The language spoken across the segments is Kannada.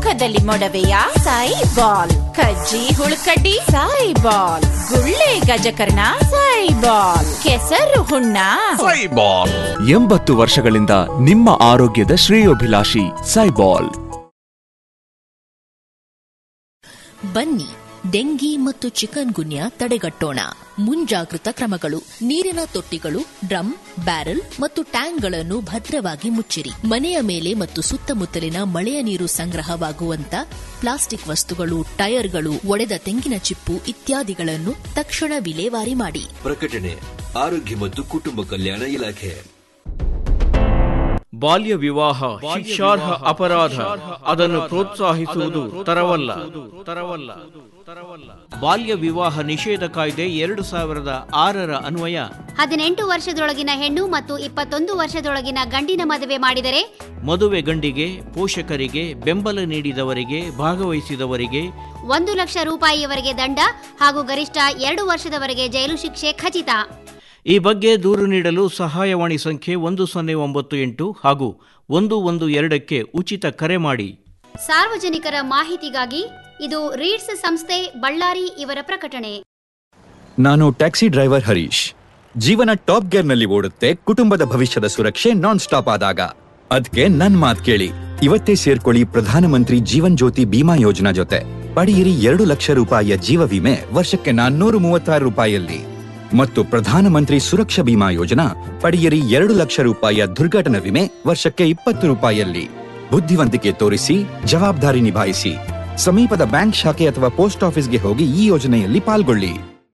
ಮುಖದಲ್ಲಿ ಮೊಡವೆಯ ಸಾಯಿ ಬಾಲ್ ಕಜ್ಜಿ ಹುಳುಕಡ್ಡಿ ಸಾಯಿ ಬಾಲ್ ಗುಳ್ಳೆ ಗಜಕರ್ಣ ಸಾಯಿ ಬಾಲ್ ಕೆಸರು ಹುಣ್ಣ ಸೈಬಾಲ್ ಎಂಬತ್ತು ವರ್ಷಗಳಿಂದ ನಿಮ್ಮ ಆರೋಗ್ಯದ ಶ್ರೇಯೋಭಿಲಾಷಿ ಸೈಬಾಲ್ ಬನ್ನಿ ಡೆಂಗಿ ಮತ್ತು ಚಿಕನ್ ಗುನ್ಯಾ ತಡೆಗಟ್ಟೋಣ ಮುಂಜಾಗೃತ ಕ್ರಮಗಳು ನೀರಿನ ತೊಟ್ಟಿಗಳು ಡ್ರಮ್ ಬ್ಯಾರೆಲ್ ಮತ್ತು ಟ್ಯಾಂಕ್ಗಳನ್ನು ಭದ್ರವಾಗಿ ಮುಚ್ಚಿರಿ ಮನೆಯ ಮೇಲೆ ಮತ್ತು ಸುತ್ತಮುತ್ತಲಿನ ಮಳೆಯ ನೀರು ಸಂಗ್ರಹವಾಗುವಂತ ಪ್ಲಾಸ್ಟಿಕ್ ವಸ್ತುಗಳು ಟೈರ್ಗಳು ಒಡೆದ ತೆಂಗಿನ ಚಿಪ್ಪು ಇತ್ಯಾದಿಗಳನ್ನು ತಕ್ಷಣ ವಿಲೇವಾರಿ ಮಾಡಿ ಪ್ರಕಟಣೆ ಆರೋಗ್ಯ ಮತ್ತು ಕುಟುಂಬ ಕಲ್ಯಾಣ ಇಲಾಖೆ ಬಾಲ್ಯ ವಿವಾಹ ಶಿಕ್ಷಾರ್ಹ ಅಪರಾಧ ಅದನ್ನು ಪ್ರೋತ್ಸಾಹಿಸುವುದು ತರವಲ್ಲ ತರವಲ್ಲ ತರವಲ್ಲ ಬಾಲ್ಯ ವಿವಾಹ ನಿಷೇಧ ಕಾಯ್ದೆ ಎರಡು ಸಾವಿರದ ಆರರ ಅನ್ವಯ ಹದಿನೆಂಟು ವರ್ಷದೊಳಗಿನ ಹೆಣ್ಣು ಮತ್ತು ಇಪ್ಪತ್ತೊಂದು ವರ್ಷದೊಳಗಿನ ಗಂಡಿನ ಮದುವೆ ಮಾಡಿದರೆ ಮದುವೆ ಗಂಡಿಗೆ ಪೋಷಕರಿಗೆ ಬೆಂಬಲ ನೀಡಿದವರಿಗೆ ಭಾಗವಹಿಸಿದವರಿಗೆ ಒಂದು ಲಕ್ಷ ರೂಪಾಯಿಯವರೆಗೆ ದಂಡ ಹಾಗೂ ಗರಿಷ್ಠ ಎರಡು ವರ್ಷದವರೆಗೆ ಜೈಲು ಶಿಕ್ಷೆ ಖಚಿತ ಈ ಬಗ್ಗೆ ದೂರು ನೀಡಲು ಸಹಾಯವಾಣಿ ಸಂಖ್ಯೆ ಒಂದು ಸೊನ್ನೆ ಒಂಬತ್ತು ಎಂಟು ಹಾಗೂ ಒಂದು ಒಂದು ಎರಡಕ್ಕೆ ಉಚಿತ ಕರೆ ಮಾಡಿ ಸಾರ್ವಜನಿಕರ ಮಾಹಿತಿಗಾಗಿ ಇದು ರೀಡ್ಸ್ ಸಂಸ್ಥೆ ಬಳ್ಳಾರಿ ಇವರ ಪ್ರಕಟಣೆ ನಾನು ಟ್ಯಾಕ್ಸಿ ಡ್ರೈವರ್ ಹರೀಶ್ ಜೀವನ ಟಾಪ್ ಗೇರ್ನಲ್ಲಿ ಓಡುತ್ತೆ ಕುಟುಂಬದ ಭವಿಷ್ಯದ ಸುರಕ್ಷೆ ನಾನ್ ಸ್ಟಾಪ್ ಆದಾಗ ಅದ್ಕೆ ನನ್ ಮಾತ್ ಕೇಳಿ ಇವತ್ತೇ ಸೇರ್ಕೊಳ್ಳಿ ಪ್ರಧಾನಮಂತ್ರಿ ಜೀವನ್ ಜ್ಯೋತಿ ಬಿಮಾ ಯೋಜನಾ ಜೊತೆ ಪಡೆಯಿರಿ ಎರಡು ಲಕ್ಷ ರೂಪಾಯಿಯ ಜೀವ ವಿಮೆ ವರ್ಷಕ್ಕೆ ನಾನ್ನೂರು ಮೂವತ್ತಾರು ರೂಪಾಯಿಯಲ್ಲಿ ಮತ್ತು ಪ್ರಧಾನಮಂತ್ರಿ ಸುರಕ್ಷಾ ಬಿಮಾ ಯೋಜನಾ ಪಡೆಯಿರಿ ಎರಡು ಲಕ್ಷ ರೂಪಾಯಿಯ ದುರ್ಘಟನಾ ವಿಮೆ ವರ್ಷಕ್ಕೆ ಇಪ್ಪತ್ತು ರೂಪಾಯಿಯಲ್ಲಿ ಬುದ್ಧಿವಂತಿಕೆ ತೋರಿಸಿ ಜವಾಬ್ದಾರಿ ನಿಭಾಯಿಸಿ ಸಮೀಪದ ಬ್ಯಾಂಕ್ ಶಾಖೆ ಅಥವಾ ಪೋಸ್ಟ್ ಆಫೀಸ್ಗೆ ಹೋಗಿ ಈ ಯೋಜನೆಯಲ್ಲಿ ಪಾಲ್ಗೊಳ್ಳಿ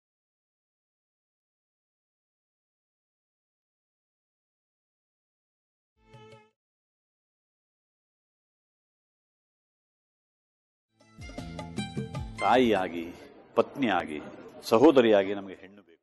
ತಾಯಿಯಾಗಿ ಪತ್ನಿಯಾಗಿ ಸಹೋದರಿಯಾಗಿ ನಮಗೆ ಹೆಣ್ಣು ಬೇಕು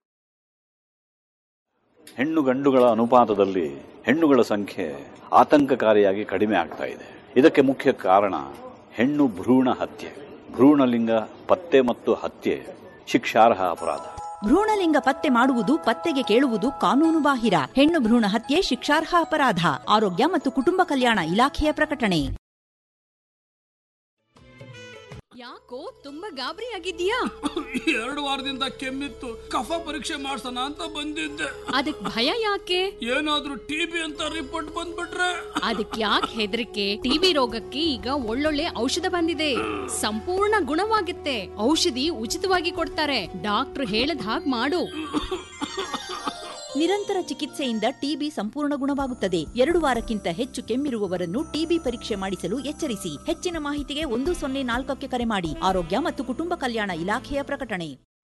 ಹೆಣ್ಣು ಗಂಡುಗಳ ಅನುಪಾತದಲ್ಲಿ ಹೆಣ್ಣುಗಳ ಸಂಖ್ಯೆ ಆತಂಕಕಾರಿಯಾಗಿ ಕಡಿಮೆ ಆಗ್ತಾ ಇದೆ ಇದಕ್ಕೆ ಮುಖ್ಯ ಕಾರಣ ಹೆಣ್ಣು ಭ್ರೂಣ ಹತ್ಯೆ ಭ್ರೂಣಲಿಂಗ ಪತ್ತೆ ಮತ್ತು ಹತ್ಯೆ ಶಿಕ್ಷಾರ್ಹ ಅಪರಾಧ ಭ್ರೂಣಲಿಂಗ ಪತ್ತೆ ಮಾಡುವುದು ಪತ್ತೆಗೆ ಕೇಳುವುದು ಕಾನೂನು ಬಾಹಿರ ಹೆಣ್ಣು ಭ್ರೂಣ ಹತ್ಯೆ ಶಿಕ್ಷಾರ್ಹ ಅಪರಾಧ ಆರೋಗ್ಯ ಮತ್ತು ಕುಟುಂಬ ಕಲ್ಯಾಣ ಇಲಾಖೆಯ ಪ್ರಕಟಣೆ ಯಾಕೋ ತುಂಬಾ ಗಾಬರಿ ಆಗಿದ್ಯಾ ಎರಡು ವಾರದಿಂದ ಕೆಮ್ಮಿತ್ತು ಕಫ ಪರೀಕ್ಷೆ ಮಾಡ್ಸೋಣ ಅಂತ ಬಂದಿದ್ದೆ ಅದಕ್ ಭಯ ಯಾಕೆ ಏನಾದ್ರೂ ಟಿಬಿ ಅಂತ ರಿಪೋರ್ಟ್ ಬಂದ್ಬಿಟ್ರೆ ಅದಕ್ ಯಾಕೆ ಹೆದರಿಕೆ ಟಿವಿ ರೋಗಕ್ಕೆ ಈಗ ಒಳ್ಳೊಳ್ಳೆ ಔಷಧ ಬಂದಿದೆ ಸಂಪೂರ್ಣ ಗುಣವಾಗುತ್ತೆ ಔಷಧಿ ಉಚಿತವಾಗಿ ಕೊಡ್ತಾರೆ ಡಾಕ್ಟರ್ ಹೇಳದ್ ಹಾಗ್ ಮಾಡು ನಿರಂತರ ಚಿಕಿತ್ಸೆಯಿಂದ ಟಿಬಿ ಸಂಪೂರ್ಣ ಗುಣವಾಗುತ್ತದೆ ಎರಡು ವಾರಕ್ಕಿಂತ ಹೆಚ್ಚು ಕೆಮ್ಮಿರುವವರನ್ನು ಟಿಬಿ ಪರೀಕ್ಷೆ ಮಾಡಿಸಲು ಎಚ್ಚರಿಸಿ ಹೆಚ್ಚಿನ ಮಾಹಿತಿಗೆ ಒಂದು ಸೊನ್ನೆ ನಾಲ್ಕಕ್ಕೆ ಕರೆ ಮಾಡಿ ಆರೋಗ್ಯ ಮತ್ತು ಕುಟುಂಬ ಕಲ್ಯಾಣ ಇಲಾಖೆಯ ಪ್ರಕಟಣೆ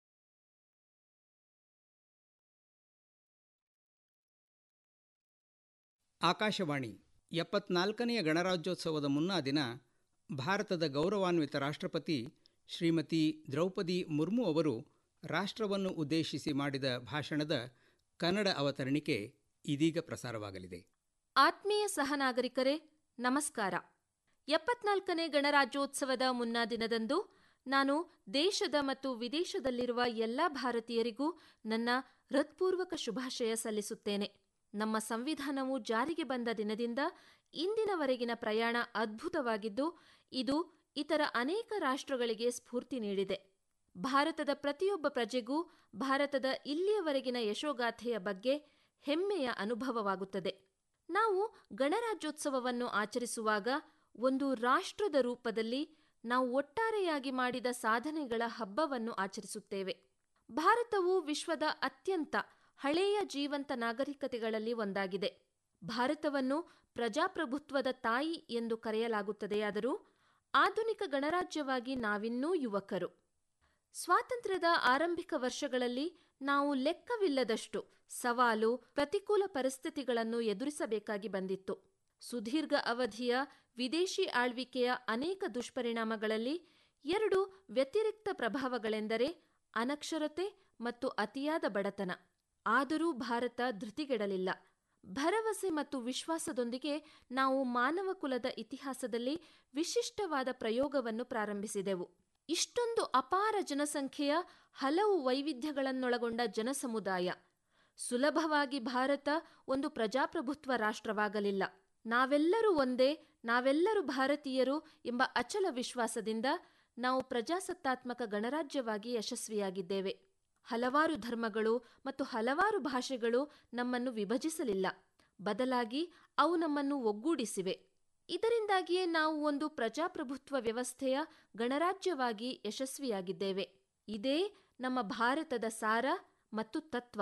ಆಕಾಶವಾಣಿ ಎಪ್ಪತ್ನಾಲ್ಕನೆಯ ಗಣರಾಜ್ಯೋತ್ಸವದ ಮುನ್ನಾ ದಿನ ಭಾರತದ ಗೌರವಾನ್ವಿತ ರಾಷ್ಟ್ರಪತಿ ಶ್ರೀಮತಿ ದ್ರೌಪದಿ ಮುರ್ಮು ಅವರು ರಾಷ್ಟ್ರವನ್ನು ಉದ್ದೇಶಿಸಿ ಮಾಡಿದ ಭಾಷಣದ ಕನ್ನಡ ಅವತರಣಿಕೆ ಇದೀಗ ಪ್ರಸಾರವಾಗಲಿದೆ ಆತ್ಮೀಯ ಸಹನಾಗರಿಕರೇ ನಮಸ್ಕಾರ ಎಪ್ಪತ್ನಾಲ್ಕನೇ ಗಣರಾಜ್ಯೋತ್ಸವದ ಮುನ್ನಾ ದಿನದಂದು ನಾನು ದೇಶದ ಮತ್ತು ವಿದೇಶದಲ್ಲಿರುವ ಎಲ್ಲ ಭಾರತೀಯರಿಗೂ ನನ್ನ ಹೃತ್ಪೂರ್ವಕ ಶುಭಾಶಯ ಸಲ್ಲಿಸುತ್ತೇನೆ ನಮ್ಮ ಸಂವಿಧಾನವು ಜಾರಿಗೆ ಬಂದ ದಿನದಿಂದ ಇಂದಿನವರೆಗಿನ ಪ್ರಯಾಣ ಅದ್ಭುತವಾಗಿದ್ದು ಇದು ಇತರ ಅನೇಕ ರಾಷ್ಟ್ರಗಳಿಗೆ ಸ್ಫೂರ್ತಿ ನೀಡಿದೆ ಭಾರತದ ಪ್ರತಿಯೊಬ್ಬ ಪ್ರಜೆಗೂ ಭಾರತದ ಇಲ್ಲಿಯವರೆಗಿನ ಯಶೋಗಾಥೆಯ ಬಗ್ಗೆ ಹೆಮ್ಮೆಯ ಅನುಭವವಾಗುತ್ತದೆ ನಾವು ಗಣರಾಜ್ಯೋತ್ಸವವನ್ನು ಆಚರಿಸುವಾಗ ಒಂದು ರಾಷ್ಟ್ರದ ರೂಪದಲ್ಲಿ ನಾವು ಒಟ್ಟಾರೆಯಾಗಿ ಮಾಡಿದ ಸಾಧನೆಗಳ ಹಬ್ಬವನ್ನು ಆಚರಿಸುತ್ತೇವೆ ಭಾರತವು ವಿಶ್ವದ ಅತ್ಯಂತ ಹಳೆಯ ಜೀವಂತ ನಾಗರಿಕತೆಗಳಲ್ಲಿ ಒಂದಾಗಿದೆ ಭಾರತವನ್ನು ಪ್ರಜಾಪ್ರಭುತ್ವದ ತಾಯಿ ಎಂದು ಕರೆಯಲಾಗುತ್ತದೆಯಾದರೂ ಆಧುನಿಕ ಗಣರಾಜ್ಯವಾಗಿ ನಾವಿನ್ನೂ ಯುವಕರು ಸ್ವಾತಂತ್ರ್ಯದ ಆರಂಭಿಕ ವರ್ಷಗಳಲ್ಲಿ ನಾವು ಲೆಕ್ಕವಿಲ್ಲದಷ್ಟು ಸವಾಲು ಪ್ರತಿಕೂಲ ಪರಿಸ್ಥಿತಿಗಳನ್ನು ಎದುರಿಸಬೇಕಾಗಿ ಬಂದಿತ್ತು ಸುದೀರ್ಘ ಅವಧಿಯ ವಿದೇಶಿ ಆಳ್ವಿಕೆಯ ಅನೇಕ ದುಷ್ಪರಿಣಾಮಗಳಲ್ಲಿ ಎರಡು ವ್ಯತಿರಿಕ್ತ ಪ್ರಭಾವಗಳೆಂದರೆ ಅನಕ್ಷರತೆ ಮತ್ತು ಅತಿಯಾದ ಬಡತನ ಆದರೂ ಭಾರತ ಧೃತಿಗೆಡಲಿಲ್ಲ ಭರವಸೆ ಮತ್ತು ವಿಶ್ವಾಸದೊಂದಿಗೆ ನಾವು ಮಾನವ ಕುಲದ ಇತಿಹಾಸದಲ್ಲಿ ವಿಶಿಷ್ಟವಾದ ಪ್ರಯೋಗವನ್ನು ಪ್ರಾರಂಭಿಸಿದೆವು ಇಷ್ಟೊಂದು ಅಪಾರ ಜನಸಂಖ್ಯೆಯ ಹಲವು ವೈವಿಧ್ಯಗಳನ್ನೊಳಗೊಂಡ ಜನಸಮುದಾಯ ಸುಲಭವಾಗಿ ಭಾರತ ಒಂದು ಪ್ರಜಾಪ್ರಭುತ್ವ ರಾಷ್ಟ್ರವಾಗಲಿಲ್ಲ ನಾವೆಲ್ಲರೂ ಒಂದೇ ನಾವೆಲ್ಲರೂ ಭಾರತೀಯರು ಎಂಬ ಅಚಲ ವಿಶ್ವಾಸದಿಂದ ನಾವು ಪ್ರಜಾಸತ್ತಾತ್ಮಕ ಗಣರಾಜ್ಯವಾಗಿ ಯಶಸ್ವಿಯಾಗಿದ್ದೇವೆ ಹಲವಾರು ಧರ್ಮಗಳು ಮತ್ತು ಹಲವಾರು ಭಾಷೆಗಳು ನಮ್ಮನ್ನು ವಿಭಜಿಸಲಿಲ್ಲ ಬದಲಾಗಿ ಅವು ನಮ್ಮನ್ನು ಒಗ್ಗೂಡಿಸಿವೆ ಇದರಿಂದಾಗಿಯೇ ನಾವು ಒಂದು ಪ್ರಜಾಪ್ರಭುತ್ವ ವ್ಯವಸ್ಥೆಯ ಗಣರಾಜ್ಯವಾಗಿ ಯಶಸ್ವಿಯಾಗಿದ್ದೇವೆ ಇದೇ ನಮ್ಮ ಭಾರತದ ಸಾರ ಮತ್ತು ತತ್ವ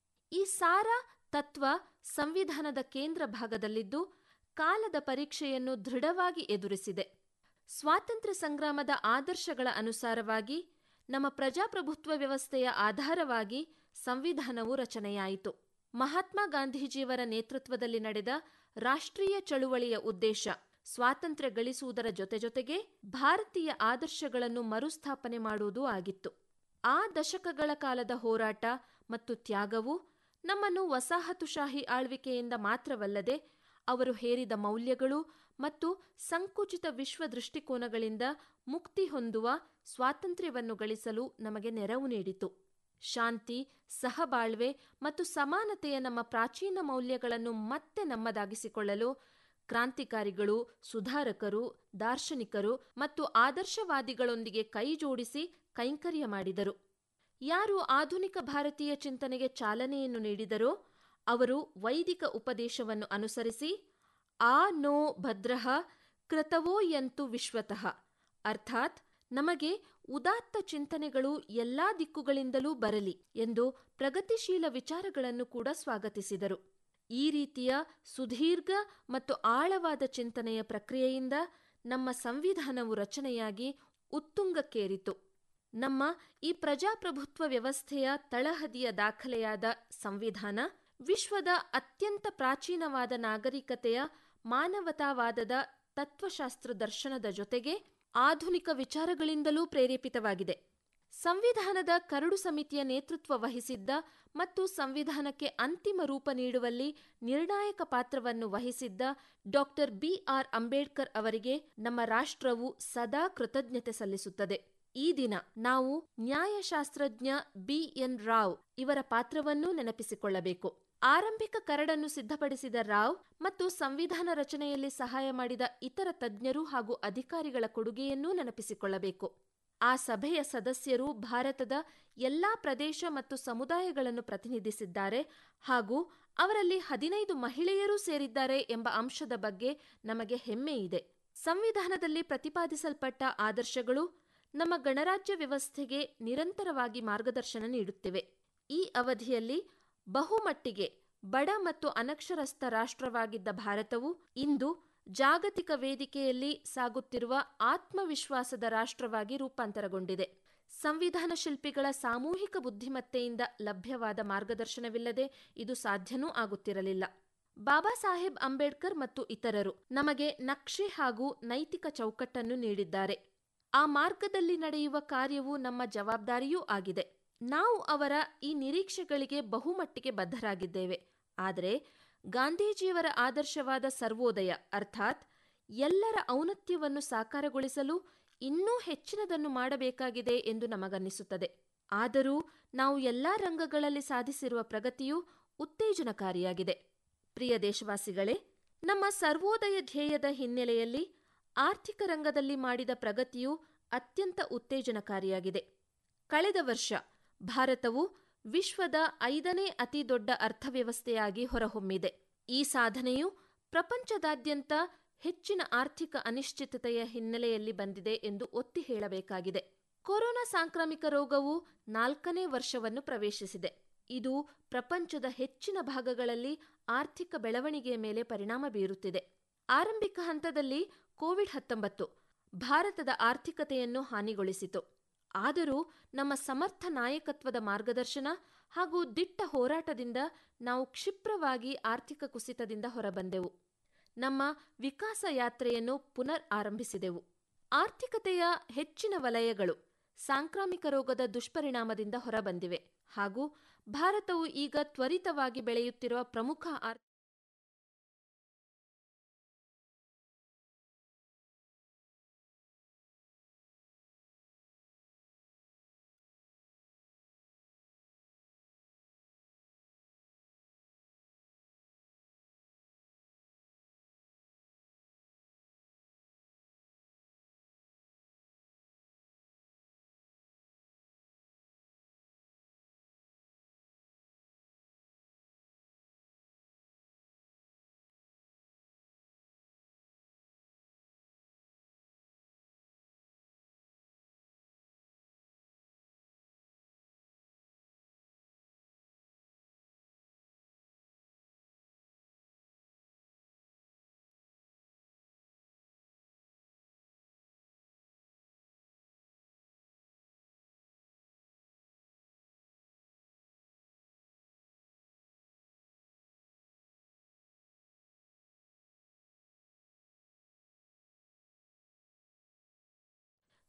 ಈ ಸಾರ ತತ್ವ ಸಂವಿಧಾನದ ಕೇಂದ್ರ ಭಾಗದಲ್ಲಿದ್ದು ಕಾಲದ ಪರೀಕ್ಷೆಯನ್ನು ದೃಢವಾಗಿ ಎದುರಿಸಿದೆ ಸ್ವಾತಂತ್ರ್ಯ ಸಂಗ್ರಾಮದ ಆದರ್ಶಗಳ ಅನುಸಾರವಾಗಿ ನಮ್ಮ ಪ್ರಜಾಪ್ರಭುತ್ವ ವ್ಯವಸ್ಥೆಯ ಆಧಾರವಾಗಿ ಸಂವಿಧಾನವು ರಚನೆಯಾಯಿತು ಮಹಾತ್ಮ ಗಾಂಧೀಜಿಯವರ ನೇತೃತ್ವದಲ್ಲಿ ನಡೆದ ರಾಷ್ಟ್ರೀಯ ಚಳುವಳಿಯ ಉದ್ದೇಶ ಸ್ವಾತಂತ್ರ್ಯ ಗಳಿಸುವುದರ ಜೊತೆ ಜೊತೆಗೆ ಭಾರತೀಯ ಆದರ್ಶಗಳನ್ನು ಮರುಸ್ಥಾಪನೆ ಮಾಡುವುದೂ ಆಗಿತ್ತು ಆ ದಶಕಗಳ ಕಾಲದ ಹೋರಾಟ ಮತ್ತು ತ್ಯಾಗವು ನಮ್ಮನ್ನು ವಸಾಹತುಶಾಹಿ ಆಳ್ವಿಕೆಯಿಂದ ಮಾತ್ರವಲ್ಲದೆ ಅವರು ಹೇರಿದ ಮೌಲ್ಯಗಳು ಮತ್ತು ಸಂಕುಚಿತ ವಿಶ್ವ ದೃಷ್ಟಿಕೋನಗಳಿಂದ ಮುಕ್ತಿ ಹೊಂದುವ ಸ್ವಾತಂತ್ರ್ಯವನ್ನು ಗಳಿಸಲು ನಮಗೆ ನೆರವು ನೀಡಿತು ಶಾಂತಿ ಸಹಬಾಳ್ವೆ ಮತ್ತು ಸಮಾನತೆಯ ನಮ್ಮ ಪ್ರಾಚೀನ ಮೌಲ್ಯಗಳನ್ನು ಮತ್ತೆ ನಮ್ಮದಾಗಿಸಿಕೊಳ್ಳಲು ಕ್ರಾಂತಿಕಾರಿಗಳು ಸುಧಾರಕರು ದಾರ್ಶನಿಕರು ಮತ್ತು ಆದರ್ಶವಾದಿಗಳೊಂದಿಗೆ ಕೈಜೋಡಿಸಿ ಕೈಂಕರ್ಯ ಮಾಡಿದರು ಯಾರು ಆಧುನಿಕ ಭಾರತೀಯ ಚಿಂತನೆಗೆ ಚಾಲನೆಯನ್ನು ನೀಡಿದರೋ ಅವರು ವೈದಿಕ ಉಪದೇಶವನ್ನು ಅನುಸರಿಸಿ ಆ ನೋ ಭದ್ರಃ ಕೃತವೋ ಯಂತು ವಿಶ್ವತಃ ಅರ್ಥಾತ್ ನಮಗೆ ಉದಾತ್ತ ಚಿಂತನೆಗಳು ಎಲ್ಲಾ ದಿಕ್ಕುಗಳಿಂದಲೂ ಬರಲಿ ಎಂದು ಪ್ರಗತಿಶೀಲ ವಿಚಾರಗಳನ್ನು ಕೂಡ ಸ್ವಾಗತಿಸಿದರು ಈ ರೀತಿಯ ಸುದೀರ್ಘ ಮತ್ತು ಆಳವಾದ ಚಿಂತನೆಯ ಪ್ರಕ್ರಿಯೆಯಿಂದ ನಮ್ಮ ಸಂವಿಧಾನವು ರಚನೆಯಾಗಿ ಉತ್ತುಂಗಕ್ಕೇರಿತು ನಮ್ಮ ಈ ಪ್ರಜಾಪ್ರಭುತ್ವ ವ್ಯವಸ್ಥೆಯ ತಳಹದಿಯ ದಾಖಲೆಯಾದ ಸಂವಿಧಾನ ವಿಶ್ವದ ಅತ್ಯಂತ ಪ್ರಾಚೀನವಾದ ನಾಗರಿಕತೆಯ ಮಾನವತಾವಾದದ ತತ್ವಶಾಸ್ತ್ರ ದರ್ಶನದ ಜೊತೆಗೆ ಆಧುನಿಕ ವಿಚಾರಗಳಿಂದಲೂ ಪ್ರೇರೇಪಿತವಾಗಿದೆ ಸಂವಿಧಾನದ ಕರಡು ಸಮಿತಿಯ ನೇತೃತ್ವ ವಹಿಸಿದ್ದ ಮತ್ತು ಸಂವಿಧಾನಕ್ಕೆ ಅಂತಿಮ ರೂಪ ನೀಡುವಲ್ಲಿ ನಿರ್ಣಾಯಕ ಪಾತ್ರವನ್ನು ವಹಿಸಿದ್ದ ಡಾಕ್ಟರ್ ಬಿಆರ್ ಅಂಬೇಡ್ಕರ್ ಅವರಿಗೆ ನಮ್ಮ ರಾಷ್ಟ್ರವು ಸದಾ ಕೃತಜ್ಞತೆ ಸಲ್ಲಿಸುತ್ತದೆ ಈ ದಿನ ನಾವು ನ್ಯಾಯಶಾಸ್ತ್ರಜ್ಞ ಬಿಎನ್ ರಾವ್ ಇವರ ಪಾತ್ರವನ್ನೂ ನೆನಪಿಸಿಕೊಳ್ಳಬೇಕು ಆರಂಭಿಕ ಕರಡನ್ನು ಸಿದ್ಧಪಡಿಸಿದ ರಾವ್ ಮತ್ತು ಸಂವಿಧಾನ ರಚನೆಯಲ್ಲಿ ಸಹಾಯ ಮಾಡಿದ ಇತರ ತಜ್ಞರು ಹಾಗೂ ಅಧಿಕಾರಿಗಳ ಕೊಡುಗೆಯನ್ನೂ ನೆನಪಿಸಿಕೊಳ್ಳಬೇಕು ಆ ಸಭೆಯ ಸದಸ್ಯರು ಭಾರತದ ಎಲ್ಲಾ ಪ್ರದೇಶ ಮತ್ತು ಸಮುದಾಯಗಳನ್ನು ಪ್ರತಿನಿಧಿಸಿದ್ದಾರೆ ಹಾಗೂ ಅವರಲ್ಲಿ ಹದಿನೈದು ಮಹಿಳೆಯರೂ ಸೇರಿದ್ದಾರೆ ಎಂಬ ಅಂಶದ ಬಗ್ಗೆ ನಮಗೆ ಹೆಮ್ಮೆ ಇದೆ ಸಂವಿಧಾನದಲ್ಲಿ ಪ್ರತಿಪಾದಿಸಲ್ಪಟ್ಟ ಆದರ್ಶಗಳು ನಮ್ಮ ಗಣರಾಜ್ಯ ವ್ಯವಸ್ಥೆಗೆ ನಿರಂತರವಾಗಿ ಮಾರ್ಗದರ್ಶನ ನೀಡುತ್ತಿವೆ ಈ ಅವಧಿಯಲ್ಲಿ ಬಹುಮಟ್ಟಿಗೆ ಬಡ ಮತ್ತು ಅನಕ್ಷರಸ್ಥ ರಾಷ್ಟ್ರವಾಗಿದ್ದ ಭಾರತವು ಇಂದು ಜಾಗತಿಕ ವೇದಿಕೆಯಲ್ಲಿ ಸಾಗುತ್ತಿರುವ ಆತ್ಮವಿಶ್ವಾಸದ ರಾಷ್ಟ್ರವಾಗಿ ರೂಪಾಂತರಗೊಂಡಿದೆ ಸಂವಿಧಾನ ಶಿಲ್ಪಿಗಳ ಸಾಮೂಹಿಕ ಬುದ್ಧಿಮತ್ತೆಯಿಂದ ಲಭ್ಯವಾದ ಮಾರ್ಗದರ್ಶನವಿಲ್ಲದೆ ಇದು ಸಾಧ್ಯನೂ ಆಗುತ್ತಿರಲಿಲ್ಲ ಬಾಬಾ ಸಾಹೇಬ್ ಅಂಬೇಡ್ಕರ್ ಮತ್ತು ಇತರರು ನಮಗೆ ನಕ್ಷೆ ಹಾಗೂ ನೈತಿಕ ಚೌಕಟ್ಟನ್ನು ನೀಡಿದ್ದಾರೆ ಆ ಮಾರ್ಗದಲ್ಲಿ ನಡೆಯುವ ಕಾರ್ಯವು ನಮ್ಮ ಜವಾಬ್ದಾರಿಯೂ ಆಗಿದೆ ನಾವು ಅವರ ಈ ನಿರೀಕ್ಷೆಗಳಿಗೆ ಬಹುಮಟ್ಟಿಗೆ ಬದ್ಧರಾಗಿದ್ದೇವೆ ಆದರೆ ಗಾಂಧೀಜಿಯವರ ಆದರ್ಶವಾದ ಸರ್ವೋದಯ ಅರ್ಥಾತ್ ಎಲ್ಲರ ಔನ್ನತ್ಯವನ್ನು ಸಾಕಾರಗೊಳಿಸಲು ಇನ್ನೂ ಹೆಚ್ಚಿನದನ್ನು ಮಾಡಬೇಕಾಗಿದೆ ಎಂದು ನಮಗನ್ನಿಸುತ್ತದೆ ಆದರೂ ನಾವು ಎಲ್ಲಾ ರಂಗಗಳಲ್ಲಿ ಸಾಧಿಸಿರುವ ಪ್ರಗತಿಯು ಉತ್ತೇಜನಕಾರಿಯಾಗಿದೆ ಪ್ರಿಯ ದೇಶವಾಸಿಗಳೇ ನಮ್ಮ ಸರ್ವೋದಯ ಧ್ಯೇಯದ ಹಿನ್ನೆಲೆಯಲ್ಲಿ ಆರ್ಥಿಕ ರಂಗದಲ್ಲಿ ಮಾಡಿದ ಪ್ರಗತಿಯು ಅತ್ಯಂತ ಉತ್ತೇಜನಕಾರಿಯಾಗಿದೆ ಕಳೆದ ವರ್ಷ ಭಾರತವು ವಿಶ್ವದ ಐದನೇ ಅತಿದೊಡ್ಡ ಅರ್ಥವ್ಯವಸ್ಥೆಯಾಗಿ ಹೊರಹೊಮ್ಮಿದೆ ಈ ಸಾಧನೆಯು ಪ್ರಪಂಚದಾದ್ಯಂತ ಹೆಚ್ಚಿನ ಆರ್ಥಿಕ ಅನಿಶ್ಚಿತತೆಯ ಹಿನ್ನೆಲೆಯಲ್ಲಿ ಬಂದಿದೆ ಎಂದು ಒತ್ತಿ ಹೇಳಬೇಕಾಗಿದೆ ಕೊರೋನಾ ಸಾಂಕ್ರಾಮಿಕ ರೋಗವು ನಾಲ್ಕನೇ ವರ್ಷವನ್ನು ಪ್ರವೇಶಿಸಿದೆ ಇದು ಪ್ರಪಂಚದ ಹೆಚ್ಚಿನ ಭಾಗಗಳಲ್ಲಿ ಆರ್ಥಿಕ ಬೆಳವಣಿಗೆಯ ಮೇಲೆ ಪರಿಣಾಮ ಬೀರುತ್ತಿದೆ ಆರಂಭಿಕ ಹಂತದಲ್ಲಿ ಕೋವಿಡ್ ಹತ್ತೊಂಬತ್ತು ಭಾರತದ ಆರ್ಥಿಕತೆಯನ್ನು ಹಾನಿಗೊಳಿಸಿತು ಆದರೂ ನಮ್ಮ ಸಮರ್ಥ ನಾಯಕತ್ವದ ಮಾರ್ಗದರ್ಶನ ಹಾಗೂ ದಿಟ್ಟ ಹೋರಾಟದಿಂದ ನಾವು ಕ್ಷಿಪ್ರವಾಗಿ ಆರ್ಥಿಕ ಕುಸಿತದಿಂದ ಹೊರಬಂದೆವು ನಮ್ಮ ವಿಕಾಸ ಯಾತ್ರೆಯನ್ನು ಪುನರ್ ಆರಂಭಿಸಿದೆವು ಆರ್ಥಿಕತೆಯ ಹೆಚ್ಚಿನ ವಲಯಗಳು ಸಾಂಕ್ರಾಮಿಕ ರೋಗದ ದುಷ್ಪರಿಣಾಮದಿಂದ ಹೊರಬಂದಿವೆ ಹಾಗೂ ಭಾರತವು ಈಗ ತ್ವರಿತವಾಗಿ ಬೆಳೆಯುತ್ತಿರುವ ಪ್ರಮುಖ ಆರ್ಥಿಕ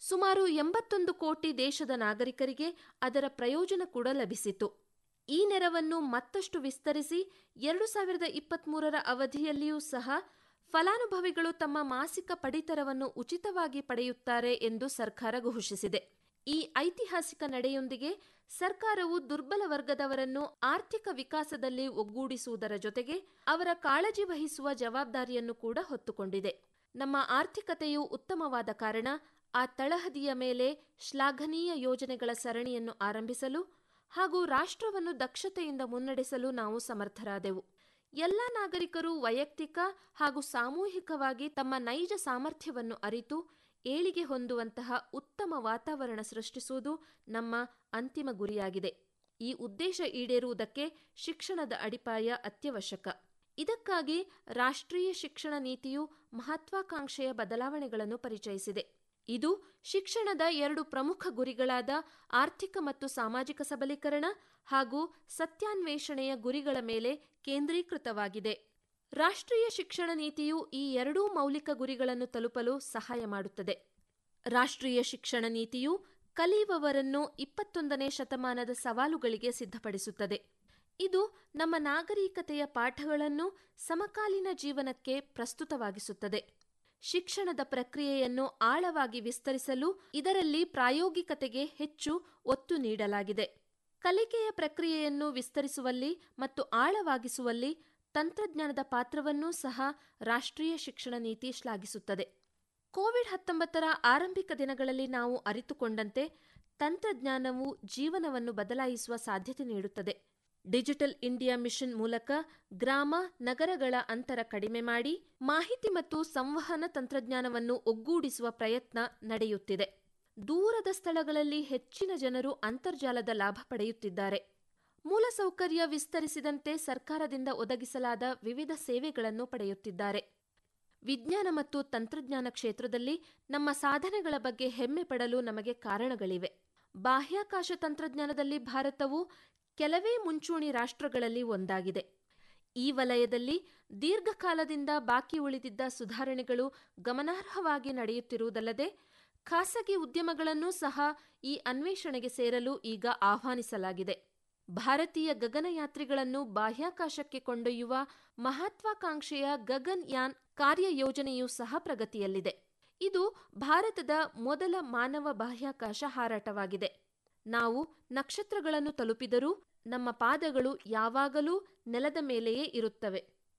ಸುಮಾರು ಎಂಬತ್ತೊಂದು ಕೋಟಿ ದೇಶದ ನಾಗರಿಕರಿಗೆ ಅದರ ಪ್ರಯೋಜನ ಕೂಡ ಲಭಿಸಿತು ಈ ನೆರವನ್ನು ಮತ್ತಷ್ಟು ವಿಸ್ತರಿಸಿ ಎರಡು ಸಾವಿರದ ಇಪ್ಪತ್ಮೂರರ ಅವಧಿಯಲ್ಲಿಯೂ ಸಹ ಫಲಾನುಭವಿಗಳು ತಮ್ಮ ಮಾಸಿಕ ಪಡಿತರವನ್ನು ಉಚಿತವಾಗಿ ಪಡೆಯುತ್ತಾರೆ ಎಂದು ಸರ್ಕಾರ ಘೋಷಿಸಿದೆ ಈ ಐತಿಹಾಸಿಕ ನಡೆಯೊಂದಿಗೆ ಸರ್ಕಾರವು ದುರ್ಬಲ ವರ್ಗದವರನ್ನು ಆರ್ಥಿಕ ವಿಕಾಸದಲ್ಲಿ ಒಗ್ಗೂಡಿಸುವುದರ ಜೊತೆಗೆ ಅವರ ಕಾಳಜಿ ವಹಿಸುವ ಜವಾಬ್ದಾರಿಯನ್ನು ಕೂಡ ಹೊತ್ತುಕೊಂಡಿದೆ ನಮ್ಮ ಆರ್ಥಿಕತೆಯು ಉತ್ತಮವಾದ ಕಾರಣ ಆ ತಳಹದಿಯ ಮೇಲೆ ಶ್ಲಾಘನೀಯ ಯೋಜನೆಗಳ ಸರಣಿಯನ್ನು ಆರಂಭಿಸಲು ಹಾಗೂ ರಾಷ್ಟ್ರವನ್ನು ದಕ್ಷತೆಯಿಂದ ಮುನ್ನಡೆಸಲು ನಾವು ಸಮರ್ಥರಾದೆವು ಎಲ್ಲ ನಾಗರಿಕರು ವೈಯಕ್ತಿಕ ಹಾಗೂ ಸಾಮೂಹಿಕವಾಗಿ ತಮ್ಮ ನೈಜ ಸಾಮರ್ಥ್ಯವನ್ನು ಅರಿತು ಏಳಿಗೆ ಹೊಂದುವಂತಹ ಉತ್ತಮ ವಾತಾವರಣ ಸೃಷ್ಟಿಸುವುದು ನಮ್ಮ ಅಂತಿಮ ಗುರಿಯಾಗಿದೆ ಈ ಉದ್ದೇಶ ಈಡೇರುವುದಕ್ಕೆ ಶಿಕ್ಷಣದ ಅಡಿಪಾಯ ಅತ್ಯವಶ್ಯಕ ಇದಕ್ಕಾಗಿ ರಾಷ್ಟ್ರೀಯ ಶಿಕ್ಷಣ ನೀತಿಯು ಮಹತ್ವಾಕಾಂಕ್ಷೆಯ ಬದಲಾವಣೆಗಳನ್ನು ಪರಿಚಯಿಸಿದೆ ಇದು ಶಿಕ್ಷಣದ ಎರಡು ಪ್ರಮುಖ ಗುರಿಗಳಾದ ಆರ್ಥಿಕ ಮತ್ತು ಸಾಮಾಜಿಕ ಸಬಲೀಕರಣ ಹಾಗೂ ಸತ್ಯಾನ್ವೇಷಣೆಯ ಗುರಿಗಳ ಮೇಲೆ ಕೇಂದ್ರೀಕೃತವಾಗಿದೆ ರಾಷ್ಟ್ರೀಯ ಶಿಕ್ಷಣ ನೀತಿಯು ಈ ಎರಡೂ ಮೌಲಿಕ ಗುರಿಗಳನ್ನು ತಲುಪಲು ಸಹಾಯ ಮಾಡುತ್ತದೆ ರಾಷ್ಟ್ರೀಯ ಶಿಕ್ಷಣ ನೀತಿಯು ಕಲಿಯುವವರನ್ನು ಇಪ್ಪತ್ತೊಂದನೇ ಶತಮಾನದ ಸವಾಲುಗಳಿಗೆ ಸಿದ್ಧಪಡಿಸುತ್ತದೆ ಇದು ನಮ್ಮ ನಾಗರಿಕತೆಯ ಪಾಠಗಳನ್ನು ಸಮಕಾಲೀನ ಜೀವನಕ್ಕೆ ಪ್ರಸ್ತುತವಾಗಿಸುತ್ತದೆ ಶಿಕ್ಷಣದ ಪ್ರಕ್ರಿಯೆಯನ್ನು ಆಳವಾಗಿ ವಿಸ್ತರಿಸಲು ಇದರಲ್ಲಿ ಪ್ರಾಯೋಗಿಕತೆಗೆ ಹೆಚ್ಚು ಒತ್ತು ನೀಡಲಾಗಿದೆ ಕಲಿಕೆಯ ಪ್ರಕ್ರಿಯೆಯನ್ನು ವಿಸ್ತರಿಸುವಲ್ಲಿ ಮತ್ತು ಆಳವಾಗಿಸುವಲ್ಲಿ ತಂತ್ರಜ್ಞಾನದ ಪಾತ್ರವನ್ನೂ ಸಹ ರಾಷ್ಟ್ರೀಯ ಶಿಕ್ಷಣ ನೀತಿ ಶ್ಲಾಘಿಸುತ್ತದೆ ಕೋವಿಡ್ ಹತ್ತೊಂಬತ್ತರ ಆರಂಭಿಕ ದಿನಗಳಲ್ಲಿ ನಾವು ಅರಿತುಕೊಂಡಂತೆ ತಂತ್ರಜ್ಞಾನವು ಜೀವನವನ್ನು ಬದಲಾಯಿಸುವ ಸಾಧ್ಯತೆ ನೀಡುತ್ತದೆ ಡಿಜಿಟಲ್ ಇಂಡಿಯಾ ಮಿಷನ್ ಮೂಲಕ ಗ್ರಾಮ ನಗರಗಳ ಅಂತರ ಕಡಿಮೆ ಮಾಡಿ ಮಾಹಿತಿ ಮತ್ತು ಸಂವಹನ ತಂತ್ರಜ್ಞಾನವನ್ನು ಒಗ್ಗೂಡಿಸುವ ಪ್ರಯತ್ನ ನಡೆಯುತ್ತಿದೆ ದೂರದ ಸ್ಥಳಗಳಲ್ಲಿ ಹೆಚ್ಚಿನ ಜನರು ಅಂತರ್ಜಾಲದ ಲಾಭ ಪಡೆಯುತ್ತಿದ್ದಾರೆ ಮೂಲಸೌಕರ್ಯ ವಿಸ್ತರಿಸಿದಂತೆ ಸರ್ಕಾರದಿಂದ ಒದಗಿಸಲಾದ ವಿವಿಧ ಸೇವೆಗಳನ್ನು ಪಡೆಯುತ್ತಿದ್ದಾರೆ ವಿಜ್ಞಾನ ಮತ್ತು ತಂತ್ರಜ್ಞಾನ ಕ್ಷೇತ್ರದಲ್ಲಿ ನಮ್ಮ ಸಾಧನೆಗಳ ಬಗ್ಗೆ ಹೆಮ್ಮೆ ಪಡಲು ನಮಗೆ ಕಾರಣಗಳಿವೆ ಬಾಹ್ಯಾಕಾಶ ತಂತ್ರಜ್ಞಾನದಲ್ಲಿ ಭಾರತವು ಕೆಲವೇ ಮುಂಚೂಣಿ ರಾಷ್ಟ್ರಗಳಲ್ಲಿ ಒಂದಾಗಿದೆ ಈ ವಲಯದಲ್ಲಿ ದೀರ್ಘಕಾಲದಿಂದ ಬಾಕಿ ಉಳಿದಿದ್ದ ಸುಧಾರಣೆಗಳು ಗಮನಾರ್ಹವಾಗಿ ನಡೆಯುತ್ತಿರುವುದಲ್ಲದೆ ಖಾಸಗಿ ಉದ್ಯಮಗಳನ್ನೂ ಸಹ ಈ ಅನ್ವೇಷಣೆಗೆ ಸೇರಲು ಈಗ ಆಹ್ವಾನಿಸಲಾಗಿದೆ ಭಾರತೀಯ ಗಗನಯಾತ್ರಿಗಳನ್ನು ಬಾಹ್ಯಾಕಾಶಕ್ಕೆ ಕೊಂಡೊಯ್ಯುವ ಮಹತ್ವಾಕಾಂಕ್ಷೆಯ ಗಗನ್ ಯಾನ್ ಕಾರ್ಯಯೋಜನೆಯೂ ಸಹ ಪ್ರಗತಿಯಲ್ಲಿದೆ ಇದು ಭಾರತದ ಮೊದಲ ಮಾನವ ಬಾಹ್ಯಾಕಾಶ ಹಾರಾಟವಾಗಿದೆ ನಾವು ನಕ್ಷತ್ರಗಳನ್ನು ತಲುಪಿದರೂ ನಮ್ಮ ಪಾದಗಳು ಯಾವಾಗಲೂ ನೆಲದ ಮೇಲೆಯೇ ಇರುತ್ತವೆ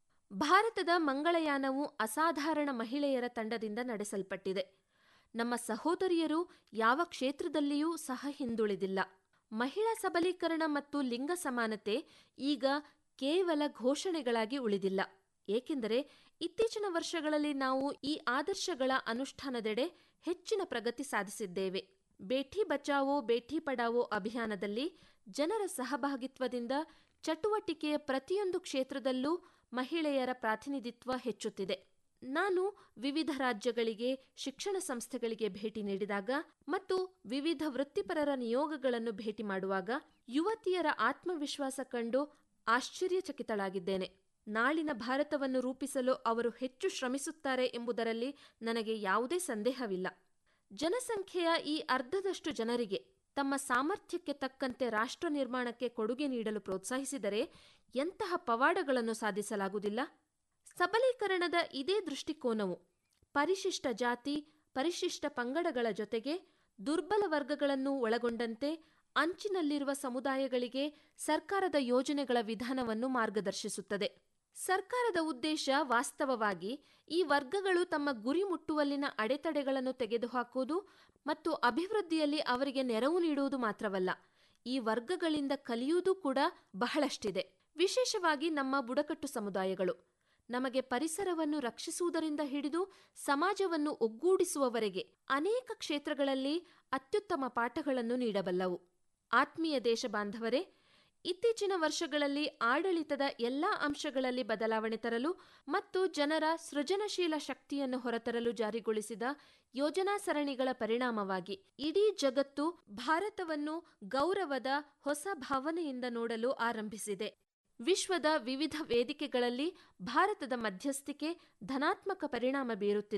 ಭಾರತದ ಮಂಗಳಯಾನವು ಅಸಾಧಾರಣ ಮಹಿಳೆಯರ ತಂಡದಿಂದ ನಡೆಸಲ್ಪಟ್ಟಿದೆ ನಮ್ಮ ಸಹೋದರಿಯರು ಯಾವ ಕ್ಷೇತ್ರದಲ್ಲಿಯೂ ಸಹ ಹಿಂದುಳಿದಿಲ್ಲ ಮಹಿಳಾ ಸಬಲೀಕರಣ ಮತ್ತು ಲಿಂಗ ಸಮಾನತೆ ಈಗ ಕೇವಲ ಘೋಷಣೆಗಳಾಗಿ ಉಳಿದಿಲ್ಲ ಏಕೆಂದರೆ ಇತ್ತೀಚಿನ ವರ್ಷಗಳಲ್ಲಿ ನಾವು ಈ ಆದರ್ಶಗಳ ಅನುಷ್ಠಾನದೆಡೆ ಹೆಚ್ಚಿನ ಪ್ರಗತಿ ಸಾಧಿಸಿದ್ದೇವೆ ಬೇಟಿ ಬಚಾವೋ ಬೇಟಿ ಪಡಾವೋ ಅಭಿಯಾನದಲ್ಲಿ ಜನರ ಸಹಭಾಗಿತ್ವದಿಂದ ಚಟುವಟಿಕೆಯ ಪ್ರತಿಯೊಂದು ಕ್ಷೇತ್ರದಲ್ಲೂ ಮಹಿಳೆಯರ ಪ್ರಾತಿನಿಧಿತ್ವ ಹೆಚ್ಚುತ್ತಿದೆ ನಾನು ವಿವಿಧ ರಾಜ್ಯಗಳಿಗೆ ಶಿಕ್ಷಣ ಸಂಸ್ಥೆಗಳಿಗೆ ಭೇಟಿ ನೀಡಿದಾಗ ಮತ್ತು ವಿವಿಧ ವೃತ್ತಿಪರರ ನಿಯೋಗಗಳನ್ನು ಭೇಟಿ ಮಾಡುವಾಗ ಯುವತಿಯರ ಆತ್ಮವಿಶ್ವಾಸ ಕಂಡು ಆಶ್ಚರ್ಯಚಕಿತಳಾಗಿದ್ದೇನೆ ನಾಳಿನ ಭಾರತವನ್ನು ರೂಪಿಸಲು ಅವರು ಹೆಚ್ಚು ಶ್ರಮಿಸುತ್ತಾರೆ ಎಂಬುದರಲ್ಲಿ ನನಗೆ ಯಾವುದೇ ಸಂದೇಹವಿಲ್ಲ ಜನಸಂಖ್ಯೆಯ ಈ ಅರ್ಧದಷ್ಟು ಜನರಿಗೆ ತಮ್ಮ ಸಾಮರ್ಥ್ಯಕ್ಕೆ ತಕ್ಕಂತೆ ರಾಷ್ಟ್ರ ನಿರ್ಮಾಣಕ್ಕೆ ಕೊಡುಗೆ ನೀಡಲು ಪ್ರೋತ್ಸಾಹಿಸಿದರೆ ಎಂತಹ ಪವಾಡಗಳನ್ನು ಸಾಧಿಸಲಾಗುವುದಿಲ್ಲ ಸಬಲೀಕರಣದ ಇದೇ ದೃಷ್ಟಿಕೋನವು ಪರಿಶಿಷ್ಟ ಜಾತಿ ಪರಿಶಿಷ್ಟ ಪಂಗಡಗಳ ಜೊತೆಗೆ ದುರ್ಬಲ ವರ್ಗಗಳನ್ನು ಒಳಗೊಂಡಂತೆ ಅಂಚಿನಲ್ಲಿರುವ ಸಮುದಾಯಗಳಿಗೆ ಸರ್ಕಾರದ ಯೋಜನೆಗಳ ವಿಧಾನವನ್ನು ಮಾರ್ಗದರ್ಶಿಸುತ್ತದೆ ಸರ್ಕಾರದ ಉದ್ದೇಶ ವಾಸ್ತವವಾಗಿ ಈ ವರ್ಗಗಳು ತಮ್ಮ ಗುರಿ ಮುಟ್ಟುವಲ್ಲಿನ ಅಡೆತಡೆಗಳನ್ನು ತೆಗೆದುಹಾಕುವುದು ಮತ್ತು ಅಭಿವೃದ್ಧಿಯಲ್ಲಿ ಅವರಿಗೆ ನೆರವು ನೀಡುವುದು ಮಾತ್ರವಲ್ಲ ಈ ವರ್ಗಗಳಿಂದ ಕಲಿಯುವುದೂ ಕೂಡ ಬಹಳಷ್ಟಿದೆ ವಿಶೇಷವಾಗಿ ನಮ್ಮ ಬುಡಕಟ್ಟು ಸಮುದಾಯಗಳು ನಮಗೆ ಪರಿಸರವನ್ನು ರಕ್ಷಿಸುವುದರಿಂದ ಹಿಡಿದು ಸಮಾಜವನ್ನು ಒಗ್ಗೂಡಿಸುವವರೆಗೆ ಅನೇಕ ಕ್ಷೇತ್ರಗಳಲ್ಲಿ ಅತ್ಯುತ್ತಮ ಪಾಠಗಳನ್ನು ನೀಡಬಲ್ಲವು ಆತ್ಮೀಯ ದೇಶ ಬಾಂಧವರೇ ಇತ್ತೀಚಿನ ವರ್ಷಗಳಲ್ಲಿ ಆಡಳಿತದ ಎಲ್ಲಾ ಅಂಶಗಳಲ್ಲಿ ಬದಲಾವಣೆ ತರಲು ಮತ್ತು ಜನರ ಸೃಜನಶೀಲ ಶಕ್ತಿಯನ್ನು ಹೊರತರಲು ಜಾರಿಗೊಳಿಸಿದ ಯೋಜನಾ ಸರಣಿಗಳ ಪರಿಣಾಮವಾಗಿ ಇಡೀ ಜಗತ್ತು ಭಾರತವನ್ನು ಗೌರವದ ಹೊಸ ಭಾವನೆಯಿಂದ ನೋಡಲು ಆರಂಭಿಸಿದೆ ವಿಶ್ವದ ವಿವಿಧ ವೇದಿಕೆಗಳಲ್ಲಿ ಭಾರತದ ಮಧ್ಯಸ್ಥಿಕೆ ಧನಾತ್ಮಕ ಪರಿಣಾಮ ಬೀರುತ್ತಿದೆ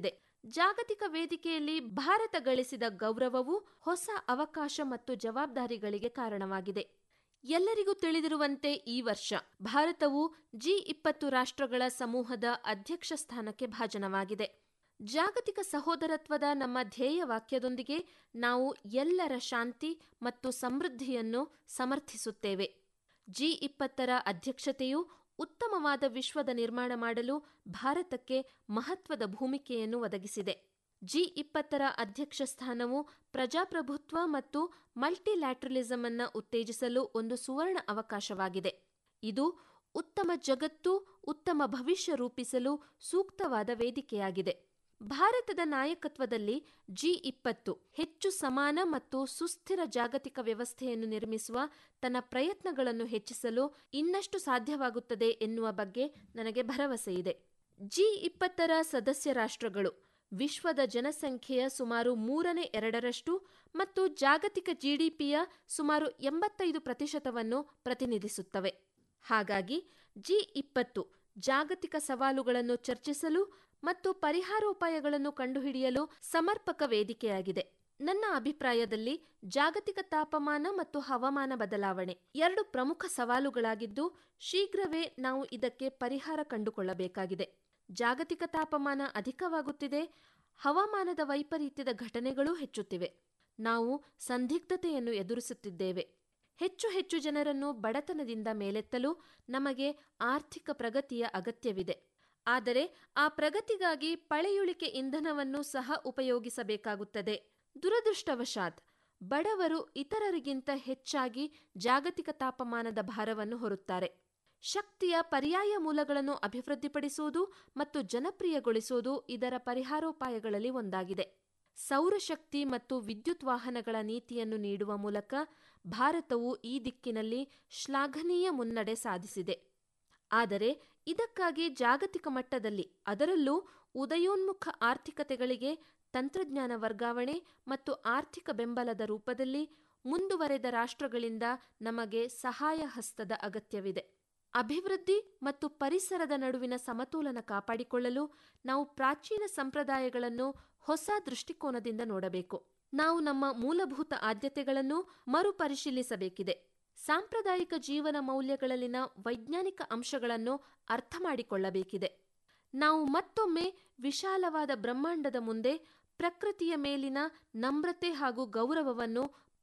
ಜಾಗತಿಕ ವೇದಿಕೆಯಲ್ಲಿ ಭಾರತ ಗಳಿಸಿದ ಗೌರವವು ಹೊಸ ಅವಕಾಶ ಮತ್ತು ಜವಾಬ್ದಾರಿಗಳಿಗೆ ಕಾರಣವಾಗಿದೆ ಎಲ್ಲರಿಗೂ ತಿಳಿದಿರುವಂತೆ ಈ ವರ್ಷ ಭಾರತವು ಜಿ ಇಪ್ಪತ್ತು ರಾಷ್ಟ್ರಗಳ ಸಮೂಹದ ಅಧ್ಯಕ್ಷ ಸ್ಥಾನಕ್ಕೆ ಭಾಜನವಾಗಿದೆ ಜಾಗತಿಕ ಸಹೋದರತ್ವದ ನಮ್ಮ ಧ್ಯೇಯ ವಾಕ್ಯದೊಂದಿಗೆ ನಾವು ಎಲ್ಲರ ಶಾಂತಿ ಮತ್ತು ಸಮೃದ್ಧಿಯನ್ನು ಸಮರ್ಥಿಸುತ್ತೇವೆ ಜಿ ಇಪ್ಪತ್ತರ ಅಧ್ಯಕ್ಷತೆಯು ಉತ್ತಮವಾದ ವಿಶ್ವದ ನಿರ್ಮಾಣ ಮಾಡಲು ಭಾರತಕ್ಕೆ ಮಹತ್ವದ ಭೂಮಿಕೆಯನ್ನು ಒದಗಿಸಿದೆ ಜಿ ಇಪ್ಪತ್ತರ ಅಧ್ಯಕ್ಷ ಸ್ಥಾನವು ಪ್ರಜಾಪ್ರಭುತ್ವ ಮತ್ತು ಮಲ್ಟಿಲ್ಯಾಟ್ರಲಿಸಂ ಅನ್ನ ಉತ್ತೇಜಿಸಲು ಒಂದು ಸುವರ್ಣ ಅವಕಾಶವಾಗಿದೆ ಇದು ಉತ್ತಮ ಜಗತ್ತು ಉತ್ತಮ ಭವಿಷ್ಯ ರೂಪಿಸಲು ಸೂಕ್ತವಾದ ವೇದಿಕೆಯಾಗಿದೆ ಭಾರತದ ನಾಯಕತ್ವದಲ್ಲಿ ಜಿ ಇಪ್ಪತ್ತು ಹೆಚ್ಚು ಸಮಾನ ಮತ್ತು ಸುಸ್ಥಿರ ಜಾಗತಿಕ ವ್ಯವಸ್ಥೆಯನ್ನು ನಿರ್ಮಿಸುವ ತನ್ನ ಪ್ರಯತ್ನಗಳನ್ನು ಹೆಚ್ಚಿಸಲು ಇನ್ನಷ್ಟು ಸಾಧ್ಯವಾಗುತ್ತದೆ ಎನ್ನುವ ಬಗ್ಗೆ ನನಗೆ ಭರವಸೆಯಿದೆ ಜಿ ಇಪ್ಪತ್ತರ ಸದಸ್ಯ ರಾಷ್ಟ್ರಗಳು ವಿಶ್ವದ ಜನಸಂಖ್ಯೆಯ ಸುಮಾರು ಮೂರನೇ ಎರಡರಷ್ಟು ಮತ್ತು ಜಾಗತಿಕ ಜಿಡಿಪಿಯ ಸುಮಾರು ಎಂಬತ್ತೈದು ಪ್ರತಿಶತವನ್ನು ಪ್ರತಿನಿಧಿಸುತ್ತವೆ ಹಾಗಾಗಿ ಜಿ ಇಪ್ಪತ್ತು ಜಾಗತಿಕ ಸವಾಲುಗಳನ್ನು ಚರ್ಚಿಸಲು ಮತ್ತು ಪರಿಹಾರೋಪಾಯಗಳನ್ನು ಕಂಡುಹಿಡಿಯಲು ಸಮರ್ಪಕ ವೇದಿಕೆಯಾಗಿದೆ ನನ್ನ ಅಭಿಪ್ರಾಯದಲ್ಲಿ ಜಾಗತಿಕ ತಾಪಮಾನ ಮತ್ತು ಹವಾಮಾನ ಬದಲಾವಣೆ ಎರಡು ಪ್ರಮುಖ ಸವಾಲುಗಳಾಗಿದ್ದು ಶೀಘ್ರವೇ ನಾವು ಇದಕ್ಕೆ ಪರಿಹಾರ ಕಂಡುಕೊಳ್ಳಬೇಕಾಗಿದೆ ಜಾಗತಿಕ ತಾಪಮಾನ ಅಧಿಕವಾಗುತ್ತಿದೆ ಹವಾಮಾನದ ವೈಪರೀತ್ಯದ ಘಟನೆಗಳೂ ಹೆಚ್ಚುತ್ತಿವೆ ನಾವು ಸಂದಿಗ್ಧತೆಯನ್ನು ಎದುರಿಸುತ್ತಿದ್ದೇವೆ ಹೆಚ್ಚು ಹೆಚ್ಚು ಜನರನ್ನು ಬಡತನದಿಂದ ಮೇಲೆತ್ತಲು ನಮಗೆ ಆರ್ಥಿಕ ಪ್ರಗತಿಯ ಅಗತ್ಯವಿದೆ ಆದರೆ ಆ ಪ್ರಗತಿಗಾಗಿ ಪಳೆಯುಳಿಕೆ ಇಂಧನವನ್ನು ಸಹ ಉಪಯೋಗಿಸಬೇಕಾಗುತ್ತದೆ ದುರದೃಷ್ಟವಶಾತ್ ಬಡವರು ಇತರರಿಗಿಂತ ಹೆಚ್ಚಾಗಿ ಜಾಗತಿಕ ತಾಪಮಾನದ ಭಾರವನ್ನು ಹೊರುತ್ತಾರೆ ಶಕ್ತಿಯ ಪರ್ಯಾಯ ಮೂಲಗಳನ್ನು ಅಭಿವೃದ್ಧಿಪಡಿಸುವುದು ಮತ್ತು ಜನಪ್ರಿಯಗೊಳಿಸುವುದು ಇದರ ಪರಿಹಾರೋಪಾಯಗಳಲ್ಲಿ ಒಂದಾಗಿದೆ ಸೌರಶಕ್ತಿ ಮತ್ತು ವಿದ್ಯುತ್ ವಾಹನಗಳ ನೀತಿಯನ್ನು ನೀಡುವ ಮೂಲಕ ಭಾರತವು ಈ ದಿಕ್ಕಿನಲ್ಲಿ ಶ್ಲಾಘನೀಯ ಮುನ್ನಡೆ ಸಾಧಿಸಿದೆ ಆದರೆ ಇದಕ್ಕಾಗಿ ಜಾಗತಿಕ ಮಟ್ಟದಲ್ಲಿ ಅದರಲ್ಲೂ ಉದಯೋನ್ಮುಖ ಆರ್ಥಿಕತೆಗಳಿಗೆ ತಂತ್ರಜ್ಞಾನ ವರ್ಗಾವಣೆ ಮತ್ತು ಆರ್ಥಿಕ ಬೆಂಬಲದ ರೂಪದಲ್ಲಿ ಮುಂದುವರೆದ ರಾಷ್ಟ್ರಗಳಿಂದ ನಮಗೆ ಸಹಾಯ ಹಸ್ತದ ಅಗತ್ಯವಿದೆ ಅಭಿವೃದ್ಧಿ ಮತ್ತು ಪರಿಸರದ ನಡುವಿನ ಸಮತೋಲನ ಕಾಪಾಡಿಕೊಳ್ಳಲು ನಾವು ಪ್ರಾಚೀನ ಸಂಪ್ರದಾಯಗಳನ್ನು ಹೊಸ ದೃಷ್ಟಿಕೋನದಿಂದ ನೋಡಬೇಕು ನಾವು ನಮ್ಮ ಮೂಲಭೂತ ಆದ್ಯತೆಗಳನ್ನು ಮರುಪರಿಶೀಲಿಸಬೇಕಿದೆ ಸಾಂಪ್ರದಾಯಿಕ ಜೀವನ ಮೌಲ್ಯಗಳಲ್ಲಿನ ವೈಜ್ಞಾನಿಕ ಅಂಶಗಳನ್ನು ಅರ್ಥ ಮಾಡಿಕೊಳ್ಳಬೇಕಿದೆ ನಾವು ಮತ್ತೊಮ್ಮೆ ವಿಶಾಲವಾದ ಬ್ರಹ್ಮಾಂಡದ ಮುಂದೆ ಪ್ರಕೃತಿಯ ಮೇಲಿನ ನಮ್ರತೆ ಹಾಗೂ ಗೌರವವನ್ನು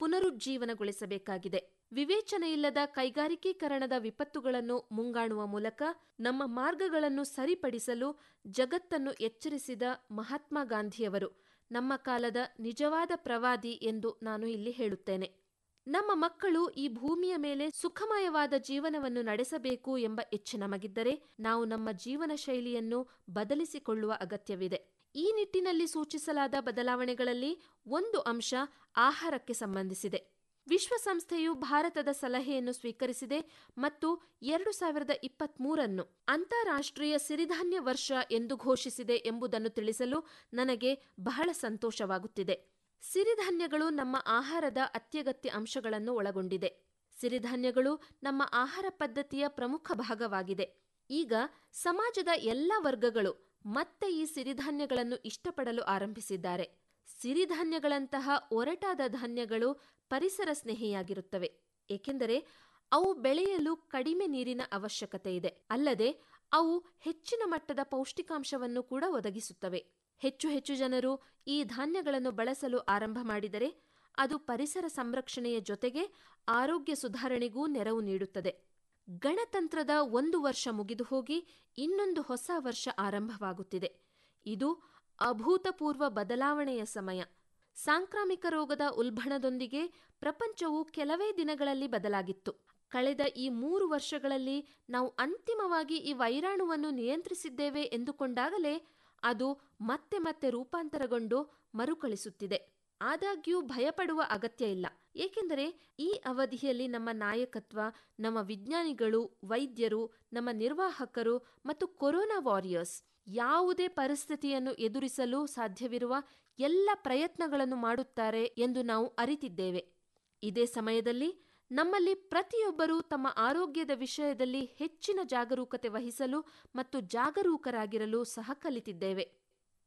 ಪುನರುಜ್ಜೀವನಗೊಳಿಸಬೇಕಾಗಿದೆ ವಿವೇಚನೆಯಿಲ್ಲದ ಕೈಗಾರಿಕೀಕರಣದ ವಿಪತ್ತುಗಳನ್ನು ಮುಂಗಾಣುವ ಮೂಲಕ ನಮ್ಮ ಮಾರ್ಗಗಳನ್ನು ಸರಿಪಡಿಸಲು ಜಗತ್ತನ್ನು ಎಚ್ಚರಿಸಿದ ಮಹಾತ್ಮ ಗಾಂಧಿಯವರು ನಮ್ಮ ಕಾಲದ ನಿಜವಾದ ಪ್ರವಾದಿ ಎಂದು ನಾನು ಇಲ್ಲಿ ಹೇಳುತ್ತೇನೆ ನಮ್ಮ ಮಕ್ಕಳು ಈ ಭೂಮಿಯ ಮೇಲೆ ಸುಖಮಯವಾದ ಜೀವನವನ್ನು ನಡೆಸಬೇಕು ಎಂಬ ಇಚ್ಛೆ ನಮಗಿದ್ದರೆ ನಾವು ನಮ್ಮ ಜೀವನ ಶೈಲಿಯನ್ನು ಬದಲಿಸಿಕೊಳ್ಳುವ ಅಗತ್ಯವಿದೆ ಈ ನಿಟ್ಟಿನಲ್ಲಿ ಸೂಚಿಸಲಾದ ಬದಲಾವಣೆಗಳಲ್ಲಿ ಒಂದು ಅಂಶ ಆಹಾರಕ್ಕೆ ಸಂಬಂಧಿಸಿದೆ ವಿಶ್ವಸಂಸ್ಥೆಯು ಭಾರತದ ಸಲಹೆಯನ್ನು ಸ್ವೀಕರಿಸಿದೆ ಮತ್ತು ಎರಡು ಸಾವಿರದ ಇಪ್ಪತ್ಮೂರನ್ನು ಅಂತಾರಾಷ್ಟ್ರೀಯ ಸಿರಿಧಾನ್ಯ ವರ್ಷ ಎಂದು ಘೋಷಿಸಿದೆ ಎಂಬುದನ್ನು ತಿಳಿಸಲು ನನಗೆ ಬಹಳ ಸಂತೋಷವಾಗುತ್ತಿದೆ ಸಿರಿಧಾನ್ಯಗಳು ನಮ್ಮ ಆಹಾರದ ಅತ್ಯಗತ್ಯ ಅಂಶಗಳನ್ನು ಒಳಗೊಂಡಿದೆ ಸಿರಿಧಾನ್ಯಗಳು ನಮ್ಮ ಆಹಾರ ಪದ್ಧತಿಯ ಪ್ರಮುಖ ಭಾಗವಾಗಿದೆ ಈಗ ಸಮಾಜದ ಎಲ್ಲ ವರ್ಗಗಳು ಮತ್ತೆ ಈ ಸಿರಿಧಾನ್ಯಗಳನ್ನು ಇಷ್ಟಪಡಲು ಆರಂಭಿಸಿದ್ದಾರೆ ಸಿರಿಧಾನ್ಯಗಳಂತಹ ಒರಟಾದ ಧಾನ್ಯಗಳು ಪರಿಸರ ಸ್ನೇಹಿಯಾಗಿರುತ್ತವೆ ಏಕೆಂದರೆ ಅವು ಬೆಳೆಯಲು ಕಡಿಮೆ ನೀರಿನ ಅವಶ್ಯಕತೆ ಇದೆ ಅಲ್ಲದೆ ಅವು ಹೆಚ್ಚಿನ ಮಟ್ಟದ ಪೌಷ್ಟಿಕಾಂಶವನ್ನು ಕೂಡ ಒದಗಿಸುತ್ತವೆ ಹೆಚ್ಚು ಹೆಚ್ಚು ಜನರು ಈ ಧಾನ್ಯಗಳನ್ನು ಬಳಸಲು ಆರಂಭ ಮಾಡಿದರೆ ಅದು ಪರಿಸರ ಸಂರಕ್ಷಣೆಯ ಜೊತೆಗೆ ಆರೋಗ್ಯ ಸುಧಾರಣೆಗೂ ನೆರವು ನೀಡುತ್ತದೆ ಗಣತಂತ್ರದ ಒಂದು ವರ್ಷ ಮುಗಿದು ಹೋಗಿ ಇನ್ನೊಂದು ಹೊಸ ವರ್ಷ ಆರಂಭವಾಗುತ್ತಿದೆ ಇದು ಅಭೂತಪೂರ್ವ ಬದಲಾವಣೆಯ ಸಮಯ ಸಾಂಕ್ರಾಮಿಕ ರೋಗದ ಉಲ್ಬಣದೊಂದಿಗೆ ಪ್ರಪಂಚವು ಕೆಲವೇ ದಿನಗಳಲ್ಲಿ ಬದಲಾಗಿತ್ತು ಕಳೆದ ಈ ಮೂರು ವರ್ಷಗಳಲ್ಲಿ ನಾವು ಅಂತಿಮವಾಗಿ ಈ ವೈರಾಣುವನ್ನು ನಿಯಂತ್ರಿಸಿದ್ದೇವೆ ಎಂದುಕೊಂಡಾಗಲೇ ಅದು ಮತ್ತೆ ಮತ್ತೆ ರೂಪಾಂತರಗೊಂಡು ಮರುಕಳಿಸುತ್ತಿದೆ ಆದಾಗ್ಯೂ ಭಯಪಡುವ ಅಗತ್ಯ ಇಲ್ಲ ಏಕೆಂದರೆ ಈ ಅವಧಿಯಲ್ಲಿ ನಮ್ಮ ನಾಯಕತ್ವ ನಮ್ಮ ವಿಜ್ಞಾನಿಗಳು ವೈದ್ಯರು ನಮ್ಮ ನಿರ್ವಾಹಕರು ಮತ್ತು ಕೊರೋನಾ ವಾರಿಯರ್ಸ್ ಯಾವುದೇ ಪರಿಸ್ಥಿತಿಯನ್ನು ಎದುರಿಸಲು ಸಾಧ್ಯವಿರುವ ಎಲ್ಲ ಪ್ರಯತ್ನಗಳನ್ನು ಮಾಡುತ್ತಾರೆ ಎಂದು ನಾವು ಅರಿತಿದ್ದೇವೆ ಇದೇ ಸಮಯದಲ್ಲಿ ನಮ್ಮಲ್ಲಿ ಪ್ರತಿಯೊಬ್ಬರೂ ತಮ್ಮ ಆರೋಗ್ಯದ ವಿಷಯದಲ್ಲಿ ಹೆಚ್ಚಿನ ಜಾಗರೂಕತೆ ವಹಿಸಲು ಮತ್ತು ಜಾಗರೂಕರಾಗಿರಲು ಸಹ ಕಲಿತಿದ್ದೇವೆ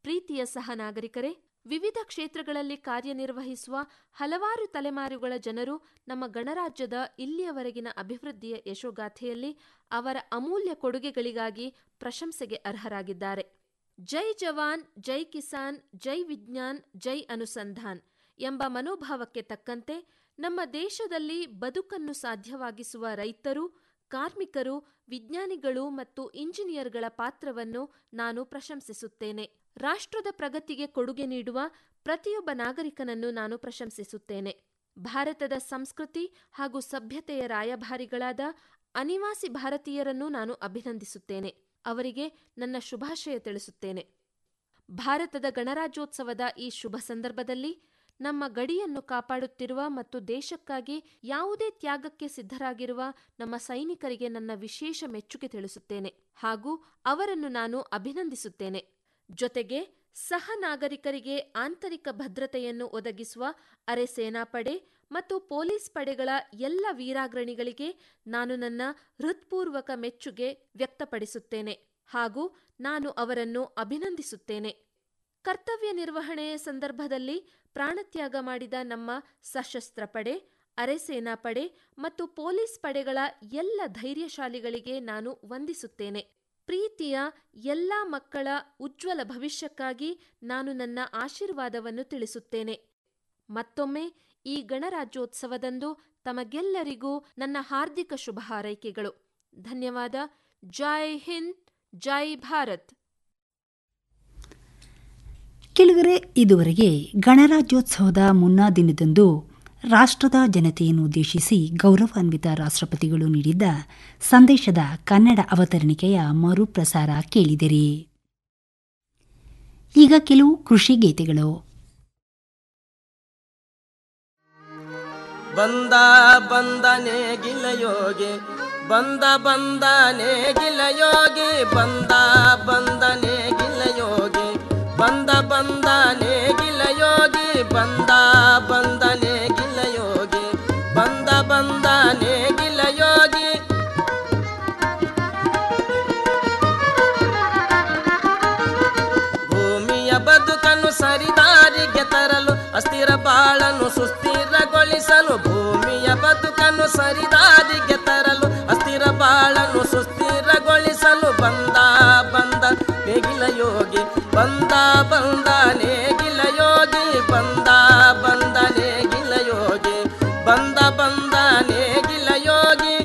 ಪ್ರೀತಿಯ ಸಹ ನಾಗರಿಕರೇ ವಿವಿಧ ಕ್ಷೇತ್ರಗಳಲ್ಲಿ ಕಾರ್ಯನಿರ್ವಹಿಸುವ ಹಲವಾರು ತಲೆಮಾರುಗಳ ಜನರು ನಮ್ಮ ಗಣರಾಜ್ಯದ ಇಲ್ಲಿಯವರೆಗಿನ ಅಭಿವೃದ್ಧಿಯ ಯಶೋಗಾಥೆಯಲ್ಲಿ ಅವರ ಅಮೂಲ್ಯ ಕೊಡುಗೆಗಳಿಗಾಗಿ ಪ್ರಶಂಸೆಗೆ ಅರ್ಹರಾಗಿದ್ದಾರೆ ಜೈ ಜವಾನ್ ಜೈ ಕಿಸಾನ್ ಜೈ ವಿಜ್ಞಾನ್ ಜೈ ಅನುಸಂಧಾನ್ ಎಂಬ ಮನೋಭಾವಕ್ಕೆ ತಕ್ಕಂತೆ ನಮ್ಮ ದೇಶದಲ್ಲಿ ಬದುಕನ್ನು ಸಾಧ್ಯವಾಗಿಸುವ ರೈತರು ಕಾರ್ಮಿಕರು ವಿಜ್ಞಾನಿಗಳು ಮತ್ತು ಇಂಜಿನಿಯರ್ಗಳ ಪಾತ್ರವನ್ನು ನಾನು ಪ್ರಶಂಸಿಸುತ್ತೇನೆ ರಾಷ್ಟ್ರದ ಪ್ರಗತಿಗೆ ಕೊಡುಗೆ ನೀಡುವ ಪ್ರತಿಯೊಬ್ಬ ನಾಗರಿಕನನ್ನು ನಾನು ಪ್ರಶಂಸಿಸುತ್ತೇನೆ ಭಾರತದ ಸಂಸ್ಕೃತಿ ಹಾಗೂ ಸಭ್ಯತೆಯ ರಾಯಭಾರಿಗಳಾದ ಅನಿವಾಸಿ ಭಾರತೀಯರನ್ನು ನಾನು ಅಭಿನಂದಿಸುತ್ತೇನೆ ಅವರಿಗೆ ನನ್ನ ಶುಭಾಶಯ ತಿಳಿಸುತ್ತೇನೆ ಭಾರತದ ಗಣರಾಜ್ಯೋತ್ಸವದ ಈ ಶುಭ ಸಂದರ್ಭದಲ್ಲಿ ನಮ್ಮ ಗಡಿಯನ್ನು ಕಾಪಾಡುತ್ತಿರುವ ಮತ್ತು ದೇಶಕ್ಕಾಗಿ ಯಾವುದೇ ತ್ಯಾಗಕ್ಕೆ ಸಿದ್ಧರಾಗಿರುವ ನಮ್ಮ ಸೈನಿಕರಿಗೆ ನನ್ನ ವಿಶೇಷ ಮೆಚ್ಚುಗೆ ತಿಳಿಸುತ್ತೇನೆ ಹಾಗೂ ಅವರನ್ನು ನಾನು ಅಭಿನಂದಿಸುತ್ತೇನೆ ಜೊತೆಗೆ ಸಹ ನಾಗರಿಕರಿಗೆ ಆಂತರಿಕ ಭದ್ರತೆಯನ್ನು ಒದಗಿಸುವ ಅರೆ ಸೇನಾಪಡೆ ಮತ್ತು ಪೊಲೀಸ್ ಪಡೆಗಳ ಎಲ್ಲ ವೀರಾಗ್ರಣಿಗಳಿಗೆ ನಾನು ನನ್ನ ಹೃತ್ಪೂರ್ವಕ ಮೆಚ್ಚುಗೆ ವ್ಯಕ್ತಪಡಿಸುತ್ತೇನೆ ಹಾಗೂ ನಾನು ಅವರನ್ನು ಅಭಿನಂದಿಸುತ್ತೇನೆ ಕರ್ತವ್ಯ ನಿರ್ವಹಣೆಯ ಸಂದರ್ಭದಲ್ಲಿ ಪ್ರಾಣತ್ಯಾಗ ಮಾಡಿದ ನಮ್ಮ ಸಶಸ್ತ್ರ ಪಡೆ ಅರೆ ಸೇನಾಪಡೆ ಮತ್ತು ಪೊಲೀಸ್ ಪಡೆಗಳ ಎಲ್ಲ ಧೈರ್ಯಶಾಲಿಗಳಿಗೆ ನಾನು ವಂದಿಸುತ್ತೇನೆ ಪ್ರೀತಿಯ ಎಲ್ಲ ಮಕ್ಕಳ ಉಜ್ವಲ ಭವಿಷ್ಯಕ್ಕಾಗಿ ನಾನು ನನ್ನ ಆಶೀರ್ವಾದವನ್ನು ತಿಳಿಸುತ್ತೇನೆ ಮತ್ತೊಮ್ಮೆ ಈ ಗಣರಾಜ್ಯೋತ್ಸವದಂದು ತಮಗೆಲ್ಲರಿಗೂ ನನ್ನ ಹಾರ್ದಿಕ ಶುಭ ಹಾರೈಕೆಗಳು ಧನ್ಯವಾದ ಜೈ ಹಿಂದ್ ಜೈ ಭಾರತ್ ಕೆಳಗರೆ ಇದುವರೆಗೆ ಗಣರಾಜ್ಯೋತ್ಸವದ ಮುನ್ನಾ ದಿನದಂದು ರಾಷ್ಟ್ರದ ಜನತೆಯನ್ನು ಉದ್ದೇಶಿಸಿ ಗೌರವಾನ್ವಿತ ರಾಷ್ಟ್ರಪತಿಗಳು ನೀಡಿದ್ದ ಸಂದೇಶದ ಕನ್ನಡ ಅವತರಣಿಕೆಯ ಮರುಪ್ರಸಾರ ಕೇಳಿದಿರಿ ಈಗ ಕೆಲವು ಕೃಷಿ ಗೀತೆಗಳು ಬಂದ ಬಂದನೆ ಗಿಲಯೋಗಿ ಬಂದ ಬಂದನೆ ಗಿಲಯೋಗಿ ಬಂದ ಬಂದನೆ ಗಿಲಯೋಗಿ ಬಂದ ಬಂದನೆ ಗಿಲಯೋಗಿ ಬಂದ ಬಂದನೆ ಗಿಲಯೋಗಿ ಬಂದ ಬಂದನೆ ಗಿಲಯೋಗಿ ಭೂಮಿಯ ಬದುಕನ್ನು ಸರಿದಾರಿಗೆ ತರಲು ಅಸ್ಥಿರ ಬಾಳನ್ನು ಸುಸ್ಥಿರಗೊಳಿಸಲು ಭೂಮಿಯ ಬದುಕನ್ನು ಸರಿದಾರಿಗೆ ತರಲು ಅಸ್ಥಿರ ಬಾಳನ್ನು ಸುಸ್ಥಿರಗೊಳಿಸಲು ಬಂದ ಬಂದ ನೇಗಿಲ ಯೋಗಿ ಬಂದ ಬಂದ ನೇಗಿಲ ಯೋಗಿ ಬಂದ ಬಂದ ನೇಗಿಲ ಯೋಗಿ ಬಂದ ಬಂದ ನೇಗಿಲ ಯೋಗಿ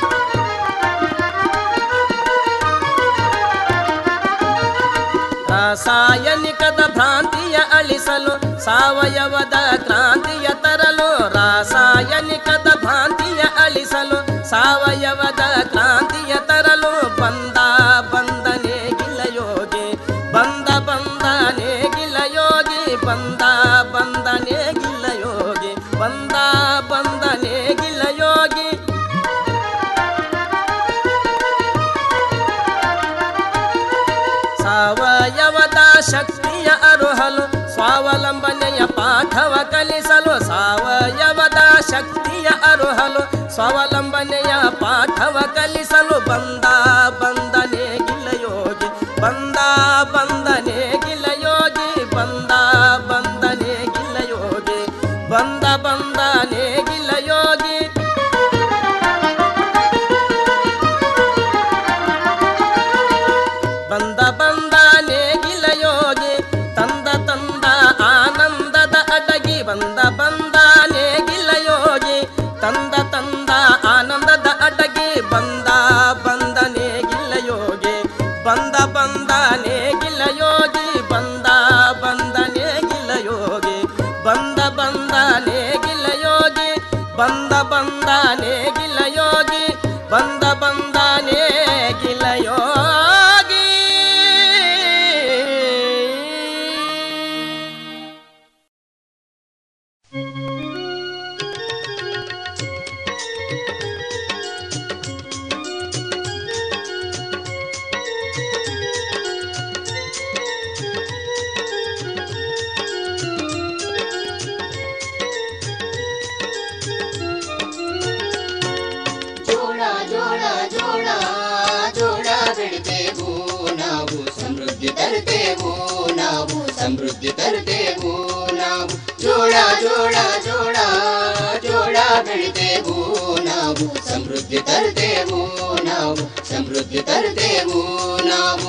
ರಾಸಾಯನಿಕದ ಭ್ರಾಂತಿಯ ಅಳಿಸಲು ಸಾವಯವದ ಕ್ರಾಂತಿಯ ತರಲು ರಾಸಾಯನಿಕದ ಭ್ರಾಂತಿಯ ಅಳಿಸಲು ಸಾವಯವದ ಕ್ರಾಂತಿಯ ತರಲು ಬಂದ ಬಂದನೆ ಗಿಲಯೋಗಿ ಬಂದ ಬಂದನೆ ಗಿಲಯೋಗಿ ಬಂದ ಬಂದನೆ ಗಿಲಯೋಗಿ ಬಂದ ಬಂದನೆ ಗಿಲಯೋಗಿ ಸಾವಯವದ ಶಕ್ತಿಯ ಅರುಹಲು ಸ್ವಾವಲಂಬನೆಯ ಪಾಠವ ಕಲಿಸಲು ಸಾವಯವದ ಶಕ್ತಿಯ ಅರುಹಲು ಸ್ವಾವಲಂಬನೆಯ ಪಾಠವ ಕಲಿಸಲು ಬಂದ ಬಂದನೆ ಗಿಲಯೋಗಿ ಬಂದ ಬಂದನೆ ಗಿಲಯೋಗಿ ಬಂದ ಬಂದನೆ ಗಿಲಯೋಗಿ ಬಂದ ಬಂದನೆ ಗಿಲಯೋಗಿ ಬಂದ ಬಂದ ನೇಗಿಲ ಯೋಗಿ ತಂದ ತಂದ ಆನಂದದ ಅಡಗಿ ಬಂದ ಬಂದ ನೇಗಿಲ ಯೋಗಿ ತಂದ ತಂದ ಆನಂದದ ಅಡಗಿ ಬಂದ ಬಂದ ನೇಗಿಲ ಯೋಗಿ ಬಂದ ಬಂದ ನೇಗಿಲ ಯೋಗಿ ಬಂದ ಬಂದ ನೇಗಿಲ ಯೋಗಿ ಬಂದ ಬಂದ ನೇಗಿಲ ಯೋಗಿ ಬಂದ ಬಂದ ನೇಗಿಲ ಯೋಗಿ ಬಂದ ಬಂದ ನೇಗಿಲ ಯೋಗಿ ಜೋಳ ಜೋಳ ಜೋಳ ಸಮೃದ್ಧಿ ತರುತ್ತೇವು ನಾವು ಜೋಳ ಜೋಳ ಜೋಳ ಜೋಳ ಬೆಳಿತೇವು ನಾವು ಸಮೃದ್ಧಿ ತರುತ್ತೇವು ನಾವು ಸಮೃದ್ಧಿ ತರುತ್ತೇವು ನಾವು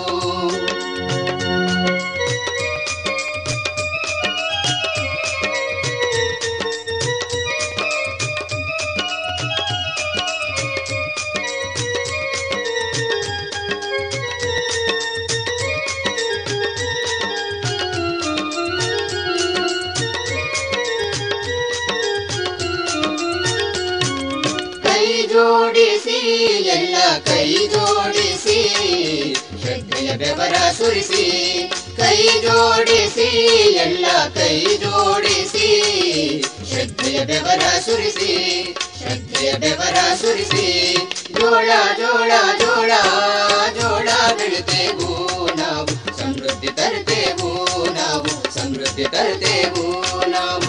ಕೈ ಜೋಡಿಸಿ ಎಲ್ಲ ಕೈ ಜೋಡಿಸಿ ಶ್ರದ್ಧೆಯ ಬೆವರ ಸುರಿಸಿ ಕೈ ಜೋಡಿಸಿ ಎಲ್ಲ ಕೈ ಜೋಡಿಸಿ ಶ್ರದ್ಧೆಯ ಬೆವರ ಸುರಿಸಿ ಶ್ರದ್ಧೆಯ ಬೆವರ ಸುರಿಸಿ ಜೋಳ ಜೋಳ ಜೋಳ ಜೋಳ ಬೆಳಿತೇವು ನಾವು ಸಮೃದ್ಧಿ ತರುತ್ತೇವು ನಾವು ಸಮೃದ್ಧಿ ತರುತ್ತೇವು ನಾವು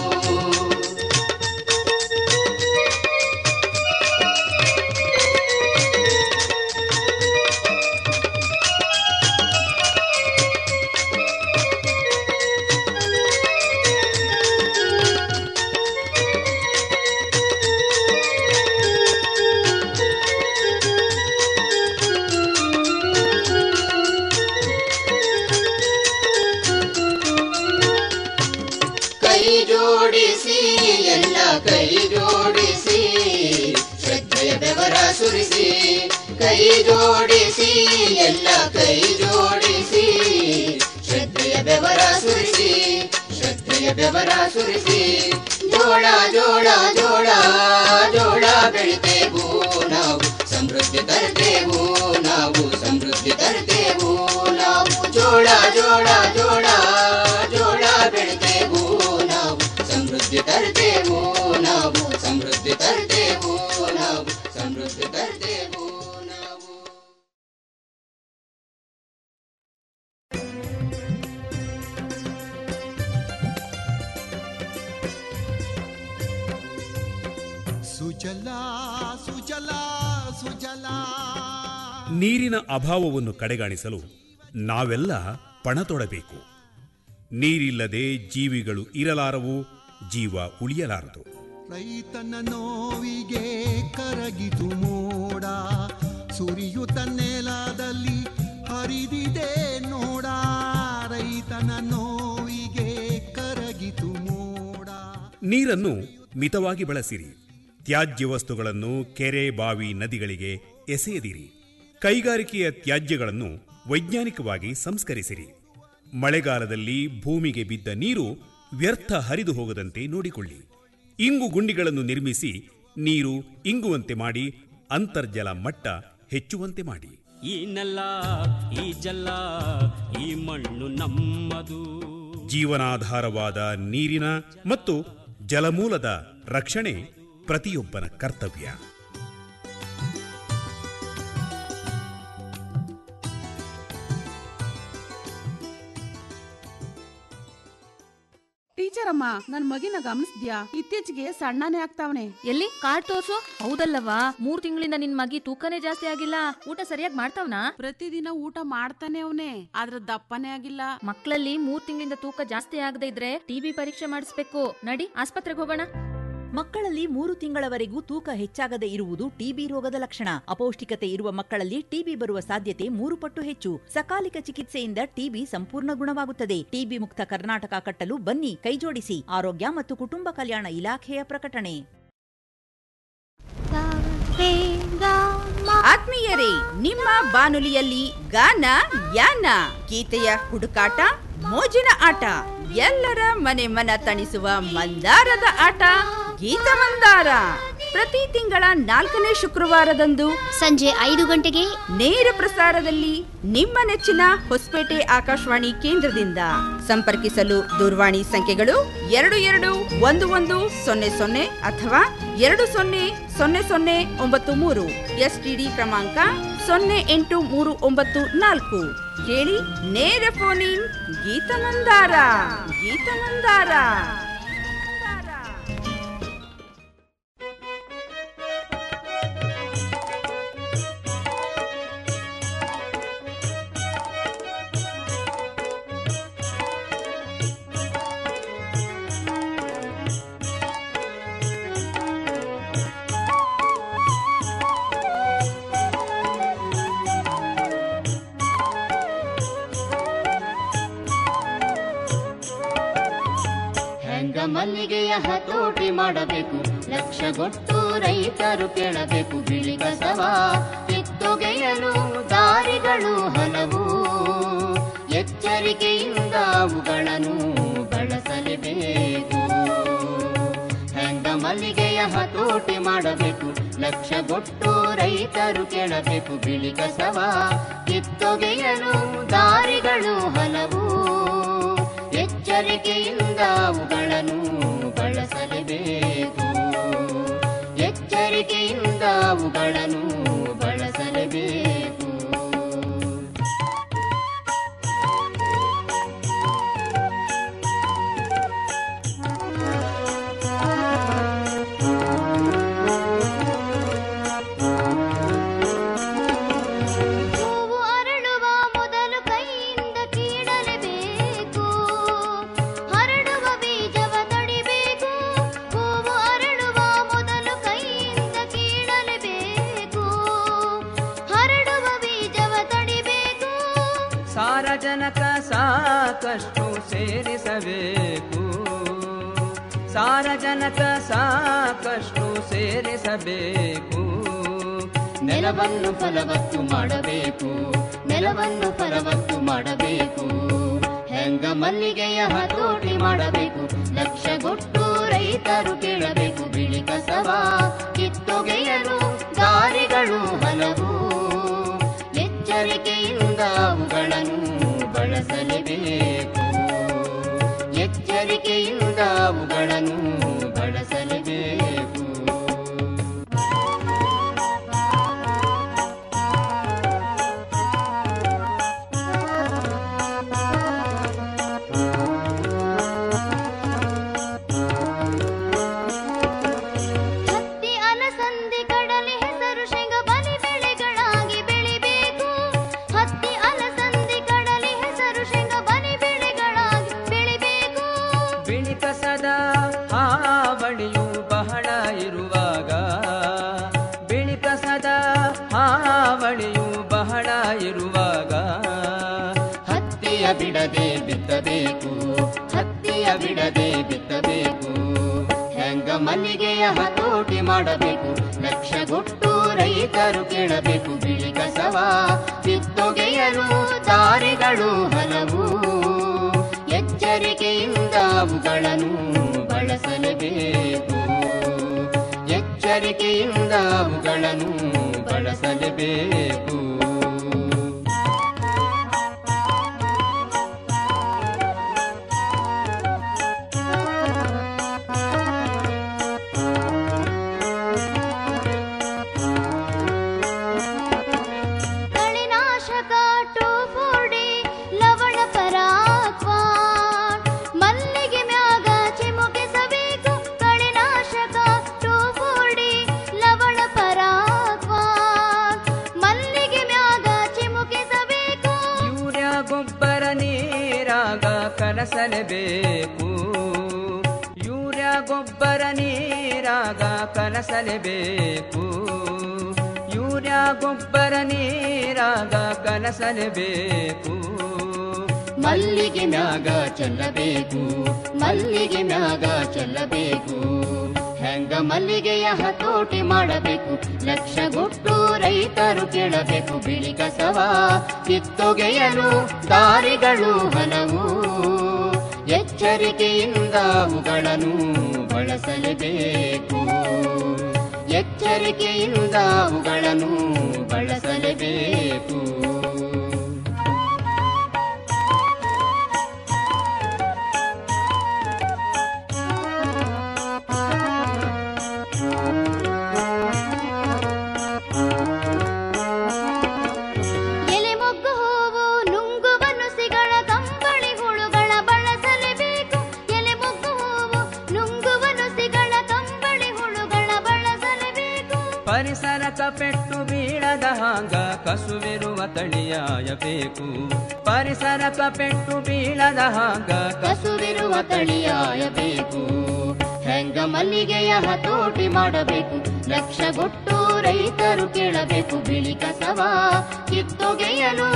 ಕೈ ಜೋಡಿಸಿ ಎಲ್ಲ ಕೈ ಜೋಡಿಸಿ ಶ್ರದ್ಧೆಯ ಬೆವರ ಸುರಿಸಿ ಕೈ ಜೋಡಿಸಿ ಎಲ್ಲ ಕೈ ಜೋಡಿಸಿ ಶ್ರದ್ಧೆಯ ಬೆವರ ಸುರಿಸಿ ಶ್ರದ್ಧೆಯ ಬೆವರ ಸುರಿಸಿ ಜೋಳ ಜೋಳ ಜೋಳ ಜೋಳ ಬೆಳಿತೇವು ನಾವು ಸಮೃದ್ಧಿ ತರುತ್ತೇವು ನಾವು ಸಮೃದ್ಧಿ ತರುತ್ತೇವು ನಾವು ಜೋಳ ಜೋಳ ಜೋಳ ಜೋಳ ಬೆಳಿತೇವು ನಾವು ಸಮೃದ್ಧಿ ತರುತ್ತೇವು ನಾವು ಸಮೃದ್ಧಿ ತರುತ್ತೇವು ನಾವು ಸಮೃದ್ಧಿ ತರುತ್ತೇವು ನಾವು ಸುಜಲಾ ಸುಜಲಾ ಸುಜಲಾ ನೀರಿನ ಅಭಾವವನ್ನು ಕಡೆಗಾಣಿಸಲು ನಾವೆಲ್ಲ ಪಣ ತೊಡಬೇಕು ನೀರಿಲ್ಲದೆ ಜೀವಿಗಳು ಇರಲಾರವು ಜೀವ ಉಳಿಯಲಾರದು ರೈತನ ನೋವಿಗೆ ಕರಗಿತು ಮೋಡ ಸುರಿಯುತ್ತ ನೆಲದಲ್ಲಿ ಹರಿದಿದೆ ನೋಡ ರೈತನ ನೋವಿಗೆ ಕರಗಿತು ಮೋಡ ನೀರನ್ನು ಮಿತವಾಗಿ ಬಳಸಿರಿ ತ್ಯಾಜ್ಯ ವಸ್ತುಗಳನ್ನು ಕೆರೆ ಬಾವಿ ನದಿಗಳಿಗೆ ಎಸೆಯದಿರಿ ಕೈಗಾರಿಕೆಯ ತ್ಯಾಜ್ಯಗಳನ್ನು ವೈಜ್ಞಾನಿಕವಾಗಿ ಸಂಸ್ಕರಿಸಿರಿ ಮಳೆಗಾಲದಲ್ಲಿ ಭೂಮಿಗೆ ಬಿದ್ದ ನೀರು ವ್ಯರ್ಥ ಹರಿದು ಹೋಗದಂತೆ ನೋಡಿಕೊಳ್ಳಿ ಇಂಗು ಗುಂಡಿಗಳನ್ನು ನಿರ್ಮಿಸಿ ನೀರು ಇಂಗುವಂತೆ ಮಾಡಿ ಅಂತರ್ಜಲ ಮಟ್ಟ ಹೆಚ್ಚುವಂತೆ ಮಾಡಿ ಈ ನೆಲ ಈ ಜಲ ಈ ಮಣ್ಣು ನಮ್ಮದು ಜೀವನಾಧಾರವಾದ ನೀರಿನ ಮತ್ತು ಜಲಮೂಲದ ರಕ್ಷಣೆ ಪ್ರತಿಯೊಬ್ಬನ ಕರ್ತವ್ಯ ಟೀಚರ್ ಅಮ್ಮ ನನ್ ಮಗಿನ ಗಮನಿಸ್ದ್ಯಾ ಇತ್ತೀಚೆಗೆ ಸಣ್ಣನೇ ಆಗ್ತಾವನೆ ಎಲ್ಲಿ ಕಾರ್ಡ್ ತೋರ್ಸು ಹೌದಲ್ಲವಾ ಮೂರ್ ತಿಂಗಳಿಂದ ನಿನ್ ಮಗಿ ತೂಕನೇ ಜಾಸ್ತಿ ಆಗಿಲ್ಲ ಊಟ ಸರಿಯಾಗಿ ಮಾಡ್ತಾವ್ನಾ ಪ್ರತಿದಿನ ಊಟ ಮಾಡ್ತಾನೆ ಅವನೇ ಆದ್ರ ದಪ್ಪನೇ ಆಗಿಲ್ಲ ಮಕ್ಕಳಲ್ಲಿ ಮೂರ್ ತಿಂಗಳಿಂದ ತೂಕ ಜಾಸ್ತಿ ಆಗದೆ ಇದ್ರೆ ಟಿಬಿ ಪರೀಕ್ಷೆ ಮಾಡಿಸ್ಬೇಕು ನಡಿ ಆಸ್ಪತ್ರೆಗೆ ಹೋಗೋಣ ಮಕ್ಕಳಲ್ಲಿ ಮೂರು ತಿಂಗಳವರೆಗೂ ತೂಕ ಹೆಚ್ಚಾಗದೆ ಇರುವುದು ಟಿಬಿ ರೋಗದ ಲಕ್ಷಣ ಅಪೌಷ್ಟಿಕತೆ ಇರುವ ಮಕ್ಕಳಲ್ಲಿ ಟಿಬಿ ಬರುವ ಸಾಧ್ಯತೆ ಮೂರು ಪಟ್ಟು ಹೆಚ್ಚು ಸಕಾಲಿಕ ಚಿಕಿತ್ಸೆಯಿಂದ ಟಿಬಿ ಸಂಪೂರ್ಣ ಗುಣವಾಗುತ್ತದೆ ಟಿಬಿ ಮುಕ್ತ ಕರ್ನಾಟಕ ಕಟ್ಟಲು ಬನ್ನಿ ಕೈಜೋಡಿಸಿ ಆರೋಗ್ಯ ಮತ್ತು ಕುಟುಂಬ ಕಲ್ಯಾಣ ಇಲಾಖೆಯ ಪ್ರಕಟಣೆ ಆತ್ಮೀಯರೇ ನಿಮ್ಮ ಬಾನುಲಿಯಲ್ಲಿ ಗಾನ ಯಾನ ಗೀತೆಯ ಹುಡುಕಾಟ ಮೋಜಿನ ಆಟ ಎಲ್ಲರ ಮನೆ ಮನ ತಣಿಸುವ ಮಂದಾರದ ಆಟ ಗೀತ ಮಂದಾರ ಪ್ರತಿ ತಿಂಗಳ ನಾಲ್ಕನೇ ಶುಕ್ರವಾರದಂದು ಸಂಜೆ ಐದು ಗಂಟೆಗೆ ನೇರ ಪ್ರಸಾರದಲ್ಲಿ ನಿಮ್ಮ ನೆಚ್ಚಿನ ಹೊಸಪೇಟೆ ಆಕಾಶವಾಣಿ ಕೇಂದ್ರದಿಂದ ಸಂಪರ್ಕಿಸಲು ದೂರವಾಣಿ ಸಂಖ್ಯೆಗಳು ಎರಡು ಎರಡು ಒಂದು ಒಂದು ಸೊನ್ನೆ ಸೊನ್ನೆ ಅಥವಾ ಎರಡು ಸೊನ್ನೆ ಸೊನ್ನೆ ಸೊನ್ನೆ ಒಂಬತ್ತು ಮೂರು ಎಸ್ಟಿಡಿ ಕ್ರಮಾಂಕ ಸೊನ್ನೆ ಎಂಟು ಮೂರು ಒಂಬತ್ತು ನಾಲ್ಕು ಕೇಳಿ ನೇರ ಫೋನ್ ಇನ್ ಗೀತ ಮಂದಾರ ಗೀತ ಮಂದಾರ ಮಲ್ಲಿಗೆಯ ಹತೋಟಿ ಮಾಡಬೇಕು ಲಕ್ಷಗೊಟ್ಟು ರೈತರು ಕೇಳಬೇಕು ಬಿಳಿ ಕಸವ ಕಿತ್ತೊಗೆಯಲು ದಾರಿಗಳು ಹಲವು ಎಚ್ಚರಿಕೆಯಿಂದ ಅವುಗಳನ್ನು ಬಳಸಲೇಬೇಕು ಹೆಂಗ ಮಲ್ಲಿಗೆಯ ಹತೋಟಿ ಮಾಡಬೇಕು ಲಕ್ಷಗೊಟ್ಟು ರೈತರು ಕೇಳಬೇಕು ಬಿಳಿ ಕಸವ ಕಿತ್ತೊಗೆಯಲು ದಾರಿಗಳು ಹಲವು ಎಚ್ಚರಿಕೆಯಿಂದ ಅವುಗಳನ್ನು ಬಳಸಲೇಬೇಕು ಎಚ್ಚರಿಕೆಯಿಂದ ಅವುಗಳನ್ನು ಬಳಸಲೇಬೇಕು ಹೂವು ಅರಳುವ ಮೊದಲು ಕೈಯಿಂದ ಕೀಳಲೇಬೇಕು ಹರಡುವ ಬೀಜವ ತಡಿಬೇಕು ಹೂವು ಅರಳುವ ಮೊದಲು ಕೈಯಿಂದ ಕೀಳಲೇಬೇಕು ಹರಡುವ ಬೀಜವ ತಡಿಬೇಕು ಸಾರಜನಕ ಸಾಕಷ್ಟು ಸೇರಿಸಬೇಕು ಸಾರಜನಕ ಸಾಕಷ್ಟು ಸೇರಿಸಬೇಕು ನೆಲವನ್ನು ಫಲವತ್ತು ಮಾಡಬೇಕು ನೆಲವನ್ನು ಫಲವತ್ತು ಮಾಡಬೇಕು ಹೆಂಗ ಮಲ್ಲಿಗೆಯ ಹತೋಟಿ ಮಾಡಬೇಕು ಲಕ್ಷಗೊಟ್ಟು ರೈತರು ಕೇಳಬೇಕು ಬಿಳಿ ಕಸವ ಕಿತ್ತೊಗೆಯಲು ದಾರಿಗಳು ಹಲವು ಎಚ್ಚರಿಕೆಯಿಂದ ಅವುಗಳನ್ನು ಬಳಸಲೇಬೇಕು ಎಚ್ಚರಿಕೆಯಿಂದ ಅವುಗಳನ್ನು ಬಳಸಲೇಬೇಕು ಹತ್ತಿ ಅಲಸಂದಿ ಕಡಲೆ ಹೆಸರು ಶೇಂಗ ಬಲಿ ಬೆಳೆಗಳಾಗಿ ಬೆಳಿಬೇಕು ಹತ್ತಿ ಅಲಸಂದಿ ಕಡಲೆ ಹೆಸರು ಶೇಂಗ ಬಲಿ ಬೆಳೆಗಳಾಗಿ ಬೆಳಿಬೇಕು ಬಿಳಿ ಕಸದ ಹಾವಳಿಯು ಬಹಳ ಇರುವಾಗ ಬಿಳಿ ಕಸದ ಹಾವಳಿಯು ಬಹಳ ಇರುವಾಗ ಹತ್ತಿಯ ಬಿಡದೆ ಬಿತ್ತಬೇಕು ಹತ್ತಿಯ ಬಿಡದೆ ಬಿತ್ತಬೇಕು ಹೆಂಗ ಮಲ್ಲಿಗೆಯ ಹತೋಟಿ ಮಾಡಬೇಕು ಲಕ್ಷಗೊಟ್ಟು ರೈತರು ಕೇಳಬೇಕು ಬಿಳಿ ಕಸವ ಕಿತ್ತೊಗೆಯಲು ದಾರಿಗಳು ಹಲವು ಎಚ್ಚರಿಕೆಯಿಂದ ಅವುಗಳನ್ನು ಬಳಸಲೇಬೇಕು ಎಚ್ಚರಿಕೆಯಿಂದ ಅವುಗಳನ್ನು ಬಳಸಲೇಬೇಕು ಕಳೆನಾಶಕ ಟೋಫೋಡಿ ಲವಣ ಪರಾಕ್ವಾನ್ ಮಲ್ಲಿಗೆ ಮ್ಯಾಗ ಚಿಮುಕಿಸಬೇಕು ಕಳೆನಾಶಕ ಟೋಫೋಡಿ ಲವಣ ಪರಾಕ್ವಾನ್ ಮಲ್ಲಿಗೆ ಮ್ಯಾಗ ಚಿಮುಕಿಸಬೇಕು ಯೂರಿಯಾ ಗೊಬ್ಬರ ನೀರಾಗ ಕಲಸಲೇಬೇಕು ಯೂರಿಯಾ ಗೊಬ್ಬರ ನೀರಾಗ ಕಲಸಲೇಬೇಕು ಯೂರಿಯಾ ಗೊಬ್ಬರ ನೀರಾಗ ಕಲಸಲೇಬೇಕು ಮಲ್ಲಿಗೆ ಮ್ಯಾಗ ಚೆಲ್ಲಬೇಕು ಮಲ್ಲಿಗೆ ಮ್ಯಾಗ ಚೆಲ್ಲಬೇಕು ಹೆಂಗ ಮಲ್ಲಿಗೆಯ ಹತೋಟಿ ಮಾಡಬೇಕು ಲಕ್ಷಗೊಟ್ಟು ರೈತರು ಕೇಳಬೇಕು ಬಿಳಿ ಕಸವ ಕಿತ್ತೊಗೆಯಲು ದಾರಿಗಳು ಹಲವು ಎಚ್ಚರಿಕೆಯಿಂದ ಅವುಗಳನ್ನು ಬಳಸಲೇಬೇಕು ಎಚ್ಚರಿಕೆಯಿಂದ ಅವುಗಳನ್ನು ಬಳಸಲೇಬೇಕು ಎಲೆ ಮೊಗ್ಗು ಹೂವು ನುಂಗುವ ನುಸಿಗಳ ಕಂಬಳಿ ಹುಳುಗಳ ಬಳಸಲೇಬೇಕು ಎಲೆ ಮೊಗ್ಗು ಹೂವು ನುಂಗುವ ನುಸಿಗಳ ಕಂಬಳಿ ಹುಳುಗಳ ಬಳಸಲೇಬೇಕು ಪರಿಸರಕ ಪೆಟ್ಟು ಬೀಳದ ಹಾಂಗ ಕಸುವಿರುವ ತಳಿಯಾಯಬೇಕು ಪರಿಸರಕ ಪೆಟ್ಟು ಬೀಳದ ಹಾಂಗ ಕಸುವಿರುವ ತಳಿಯಾಯಬೇಕು ಹೆಂಗ ಮಲ್ಲಿಗೆಯ ಹತೋಟಿ ಮಾಡಬೇಕು ಲಕ್ಷಗೊಟ್ಟು ರೈತರು ಕೇಳಬೇಕು ಬಿಳಿ ಕಸವ ಕಿತ್ತೊಗೆಯಲು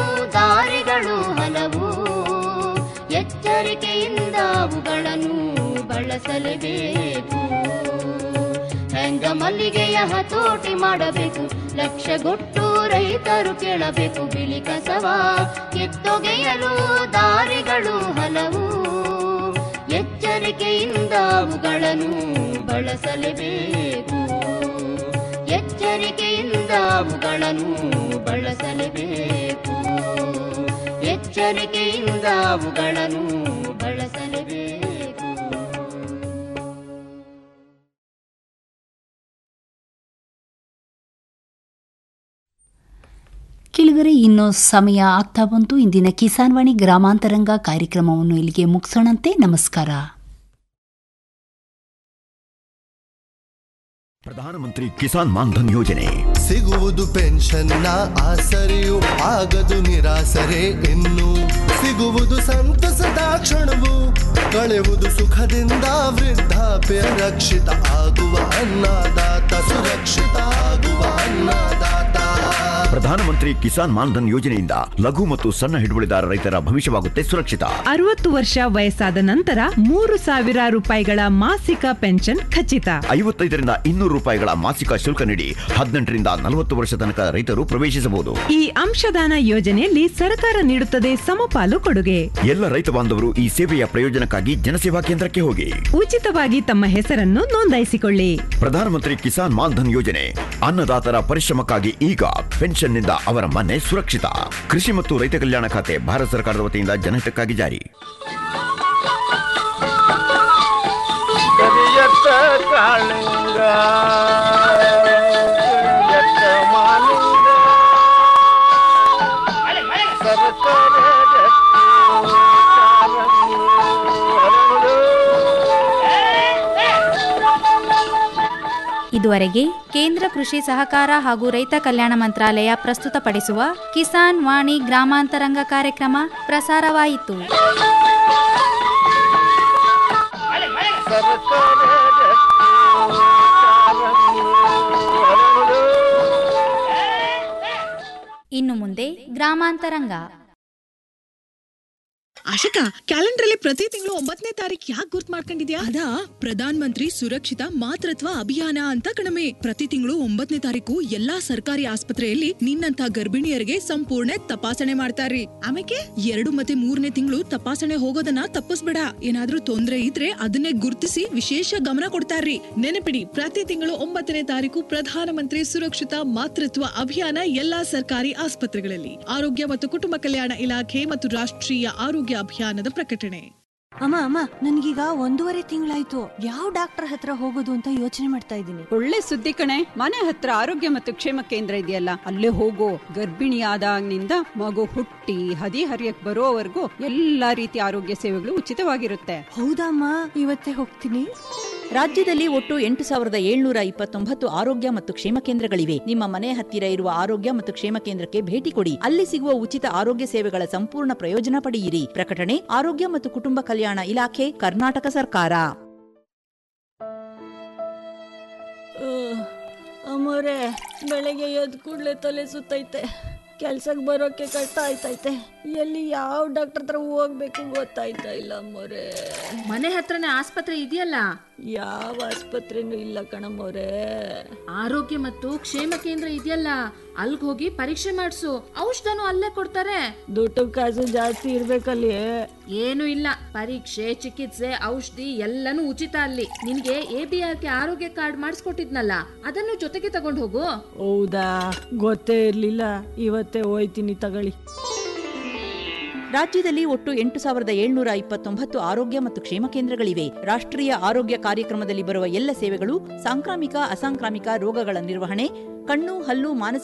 ದಾರಿಗಳು ಹಲವು ಎಚ್ಚರಿಕೆಯಿಂದ ಅವುಗಳನ್ನು ಬಳಸ ಬಳಸಲೇಬೇಕು ಹೆಂಗ ಮಲ್ಲಿಗೆಯ ಹತೋಟಿ ಮಾಡಬೇಕು ಲಕ್ಷಗೊಟ್ಟು ರೈತರು ಕೇಳಬೇಕು ಬಿಳಿ ಕಸವ ಕಿತ್ತೊಗೆಯಲು ದಾರಿಗಳು ಹಲವು ಎಚ್ಚರಿಕೆಯಿಂದ ಅವುಗಳನ್ನು ಬಳಸಲೇಬೇಕು ಎಚ್ಚರಿಕೆಯಿಂದ ಅವುಗಳನ್ನು ಬಳಸಲೇಬೇಕು ಎಚ್ಚರಿಕೆಯಿಂದ ಅವುಗಳನ್ನು ಬಳಸಲೇಬೇಕು ಕೆಳಗರೆ ಇನ್ನು ಸಮಯ ಆಗ್ತಾ ಬಂತು ಇಂದಿನ ಕಿಸಾನ್ವಾಣಿ ಗ್ರಾಮಾಂತರಂಗ ಕಾರ್ಯಕ್ರಮವನ್ನು ಇಲ್ಲಿಗೆ ಮುಗಿಸೋಣಂತೆ ನಮಸ್ಕಾರ ಪ್ರಧಾನಮಂತ್ರಿ ಕಿಸಾನ್ ಮಾನ್ಧನ್ ಯೋಜನೆ ಸಿಗುವುದು ಪೆನ್ಷನ್ನ ಆಸರೆಯು ಆಗದು ನಿರಾಸರೆ ಇನ್ನು ಸಿಗುವುದು ಸಂತಸದ ಕ್ಷಣವು ಕಳೆವುದು ಸುಖದಿಂದ ವೃದ್ಧಾಪ್ಯ ರಕ್ಷಿತ ಆಗುವ ಅನ್ನದಾತ ಸುರಕ್ಷಿತ ಆಗುವ ಅನ್ನದಾತ ಪ್ರಧಾನಮಂತ್ರಿ ಕಿಸಾನ್ ಮಾನ್ಧನ್ ಯೋಜನೆಯಿಂದ ಲಘು ಮತ್ತು ಸಣ್ಣ ಹಿಡುವಳಿದಾರ ರೈತರ ಭವಿಷ್ಯವಾಗುತ್ತೆ ಸುರಕ್ಷಿತ ಅರವತ್ತು ವರ್ಷ ವಯಸ್ಸಾದ ನಂತರ ಮೂರು ಸಾವಿರ ರೂಪಾಯಿಗಳ ಮಾಸಿಕ ಪೆನ್ಷನ್ ಖಚಿತ ಐವತ್ತೈದರಿಂದ ಇನ್ನೂರು ರೂಪಾಯಿಗಳ ಮಾಸಿಕ ಶುಲ್ಕ ನೀಡಿ ಹದಿನೆಂಟರಿಂದ ನಲವತ್ತು ವರ್ಷ ತನಕ ರೈತರು ಪ್ರವೇಶಿಸಬಹುದು ಈ ಅಂಶದಾನ ಯೋಜನೆಯಲ್ಲಿ ಸರ್ಕಾರ ನೀಡುತ್ತದೆ ಸಮಪಾಲು ಕೊಡುಗೆ ಎಲ್ಲ ರೈತ ಬಾಂಧವರು ಈ ಸೇವೆಯ ಪ್ರಯೋಜನಕ್ಕಾಗಿ ಜನಸೇವಾ ಕೇಂದ್ರಕ್ಕೆ ಹೋಗಿ ಉಚಿತವಾಗಿ ತಮ್ಮ ಹೆಸರನ್ನು ನೋಂದಾಯಿಸಿಕೊಳ್ಳಿ ಪ್ರಧಾನಮಂತ್ರಿ ಕಿಸಾನ್ ಮಾನ್ಧನ್ ಯೋಜನೆ ಅನ್ನದಾತರ ಪರಿಶ್ರಮಕ್ಕಾಗಿ ಈಗ ಪೆನ್ಷನ್ನಿಂದ ಅವರ ಮನೆ ಸುರಕ್ಷಿತ ಕೃಷಿ ಮತ್ತು ರೈತ ಕಲ್ಯಾಣ ಖಾತೆ ಭಾರತ ಸರ್ಕಾರದ ವತಿಯಿಂದ ಜನಹಿತಕ್ಕಾಗಿ ಜಾರಿ ಕರಿಯತ್ತ ಕಾಳಿಂಗ ಕರಿಯತ್ತ ಮಾಲಿಂಗ ಸರಸರ ಗಟ್ಟಿ ಕಾಲಂಗು ಹರಳು. ಇದುವರೆಗೆ ಕೇಂದ್ರ ಕೃಷಿ ಸಹಕಾರ ಹಾಗೂ ರೈತ ಕಲ್ಯಾಣ ಮಂತ್ರಾಲಯ ಪ್ರಸ್ತುತಪಡಿಸುವ ಕಿಸಾನ್ ವಾಣಿ ಗ್ರಾಮಾಂತರಂಗ ಕಾರ್ಯಕ್ರಮ ಪ್ರಸಾರವಾಯಿತು ಸರಸರ ಗಟ್ಟಿ ಕಾಲಂಗು ಹರಳು. ಇನ್ನು ಮುಂದೆ ಗ್ರಾಮಾಂತರಂಗ ಆಶಿಕಾ ಕ್ಯಾಲೆಂಡರ್ ಅಲ್ಲಿ ಪ್ರತಿ ತಿಂಗಳು ಒಂಬತ್ತನೇ ತಾರೀಕು ಯಾಕೆ ಗುರ್ತ್ ಮಾಡ್ಕೊಂಡಿದ್ಯಾ ಅದಾ ಪ್ರಧಾನ ಮಂತ್ರಿ ಸುರಕ್ಷಿತ ಮಾತೃತ್ವ ಅಭಿಯಾನ ಅಂತ ಕಣಮೆ ಪ್ರತಿ ತಿಂಗಳು ಒಂಬತ್ತನೇ ತಾರೀಕು ಎಲ್ಲಾ ಸರ್ಕಾರಿ ಆಸ್ಪತ್ರೆಯಲ್ಲಿ ನಿನ್ನಂತ ಗರ್ಭಿಣಿಯರಿಗೆ ಸಂಪೂರ್ಣ ತಪಾಸಣೆ ಮಾಡ್ತಾರ್ರಿ ಆಮೇಲೆ ಎರಡು ಮತ್ತೆ ಮೂರನೇ ತಿಂಗಳು ತಪಾಸಣೆ ಹೋಗೋದನ್ನ ತಪ್ಪಿಸ್ಬೇಡ ಏನಾದ್ರೂ ತೊಂದ್ರೆ ಇದ್ರೆ ಅದನ್ನೇ ಗುರುತಿಸಿ ವಿಶೇಷ ಗಮನ ಕೊಡ್ತಾರ್ರಿ ನೆನಪಿಡಿ ಪ್ರತಿ ತಿಂಗಳು ಒಂಬತ್ತನೇ ತಾರೀಕು ಪ್ರಧಾನ ಮಂತ್ರಿ ಸುರಕ್ಷಿತ ಮಾತೃತ್ವ ಅಭಿಯಾನ ಎಲ್ಲಾ ಸರ್ಕಾರಿ ಆಸ್ಪತ್ರೆಗಳಲ್ಲಿ ಆರೋಗ್ಯ ಮತ್ತು ಕುಟುಂಬ ಕಲ್ಯಾಣ ಇಲಾಖೆ ಮತ್ತು ರಾಷ್ಟ್ರೀಯ ಆರೋಗ್ಯ ಅಭಿಯಾನದ ಪ್ರಕಟಣೆ ಅಮ್ಮ ಅಮ್ಮ ನನ್ಗೀಗ ಒಂದೂವರೆ ತಿಂಗಳಾಯ್ತು ಯಾವ ಡಾಕ್ಟರ್ ಹತ್ರ ಹೋಗೋದು ಅಂತ ಯೋಚನೆ ಮಾಡ್ತಾ ಇದ್ದೀನಿ ಒಳ್ಳೆ ಸುದ್ದಿ ಕಣೆ ಮನೆ ಹತ್ರ ಆರೋಗ್ಯ ಮತ್ತು ಕ್ಷೇಮ ಕೇಂದ್ರ ಇದೆಯಲ್ಲ ಅಲ್ಲೇ ಹೋಗೋ ಗರ್ಭಿಣಿ ಆದಾಗಿನಿಂದ ಮಗು ಹುಟ್ಟಿ ಹದಿ ಹರಿಯಕ್ ಬರೋವರೆಗೂ ಎಲ್ಲಾ ರೀತಿಯ ಆರೋಗ್ಯ ಸೇವೆಗಳು ಉಚಿತವಾಗಿರುತ್ತೆ ಹೌದಮ್ಮ ಇವತ್ತೇ ಹೋಗ್ತೀನಿ ರಾಜ್ಯದಲ್ಲಿ ಒಟ್ಟು ಎಂಟು ಸಾವಿರದ ಏಳ್ನೂರ ಇಪ್ಪತ್ತೊಂಬತ್ತು ಆರೋಗ್ಯ ಮತ್ತು ಕ್ಷೇಮ ಕೇಂದ್ರಗಳಿವೆ ನಿಮ್ಮ ಮನೆ ಹತ್ತಿರ ಇರುವ ಆರೋಗ್ಯ ಮತ್ತು ಕ್ಷೇಮ ಕೇಂದ್ರಕ್ಕೆ ಭೇಟಿ ಕೊಡಿ ಅಲ್ಲಿ ಸಿಗುವ ಉಚಿತ ಆರೋಗ್ಯ ಸೇವೆಗಳ ಸಂಪೂರ್ಣ ಪ್ರಯೋಜನ ಪಡೆಯಿರಿ ಪ್ರಕಟಣೆ ಆರೋಗ್ಯ ಮತ್ತು ಕುಟುಂಬ ಕಲ್ಯಾಣ ಇಲಾಖೆ ಕರ್ನಾಟಕ ಸರ್ಕಾರ ಅಮ್ಮೋರೆ ಬೆಳಗ್ಗೆ ಎದ್ದು ಕೂಡಲೇ ತಲೆ ಸುತ್ತೈತೆ ಕೆಲ್ಸಕ್ಕೆ ಬರೋಕೆ ಕಷ್ಟ ಆಯ್ತೈತೆ ಎಲ್ಲಿ ಯಾವ ಡಾಕ್ಟರ್ ಹತ್ರ ಹೋಗ್ಬೇಕು ಗೊತ್ತಾಯ್ತಾ ಇಲ್ಲ ಅಮ್ಮೋರೆ ಮನೆ ಹತ್ರನೇ ಆಸ್ಪತ್ರೆ ಇದೆಯಲ್ಲ ಯಾವ ಆಸ್ಪತ್ರೆನೂ ಇಲ್ಲ ಕಣಮ್ಮೋರೆ ಆರೋಗ್ಯ ಮತ್ತು ಕ್ಷೇಮ ಕೇಂದ್ರ ಇದೆಯಲ್ಲ ಅಲ್ಗ್ ಹೋಗಿ ಪರೀಕ್ಷೆ ಮಾಡಿಸು ಔಷಧನು ಅಲ್ಲೇ ಕೊಡ್ತಾರೆ ದುಡ್ಡು ಕಾಸು ಜಾಸ್ತಿ ಇರ್ಬೇಕಲ್ಲಿ ಏನು ಇಲ್ಲ ಪರೀಕ್ಷೆ ಚಿಕಿತ್ಸೆ ಔಷಧಿ ಎಲ್ಲನೂ ಉಚಿತ ಅಲ್ಲಿ ನಿನ್ಗೆ ಎ ಬಿ ಆರ್ ಕೆ ಆರೋಗ್ಯ ಕಾರ್ಡ್ ಮಾಡಿಸ್ಕೊಟ್ಟಿದ್ನಲ್ಲ ಅದನ್ನು ಜೊತೆಗೆ ತಗೊಂಡು ಹೋಗು ಹೌದಾ ಗೊತ್ತೇ ಇರ್ಲಿಲ್ಲ ಇವತ್ತೇ ಹೋಯ್ತೀನಿ ತಗೊಳ್ಳಿ ರಾಜ್ಯದಲ್ಲಿ ಒಟ್ಟು ಎಂಟು ಸಾವಿರದ ಏಳ್ನೂರ ಇಪ್ಪತ್ತೊಂಬತ್ತು ಆರೋಗ್ಯ ಮತ್ತು ಕ್ಷೇಮ ಕೇಂದ್ರಗಳಿವೆ ರಾಷ್ಟ್ರೀಯ ಆರೋಗ್ಯ ಕಾರ್ಯಕ್ರಮದಲ್ಲಿ ಬರುವ ಎಲ್ಲ ಸೇವೆಗಳು ಸಾಂಕ್ರಾಮಿಕ ಅಸಾಂಕ್ರಾಮಿಕ ರೋಗಗಳ ನಿರ್ವಹಣೆ ಕಣ್ಣು ಹಲ್ಲು ಮಾನಸಿಕ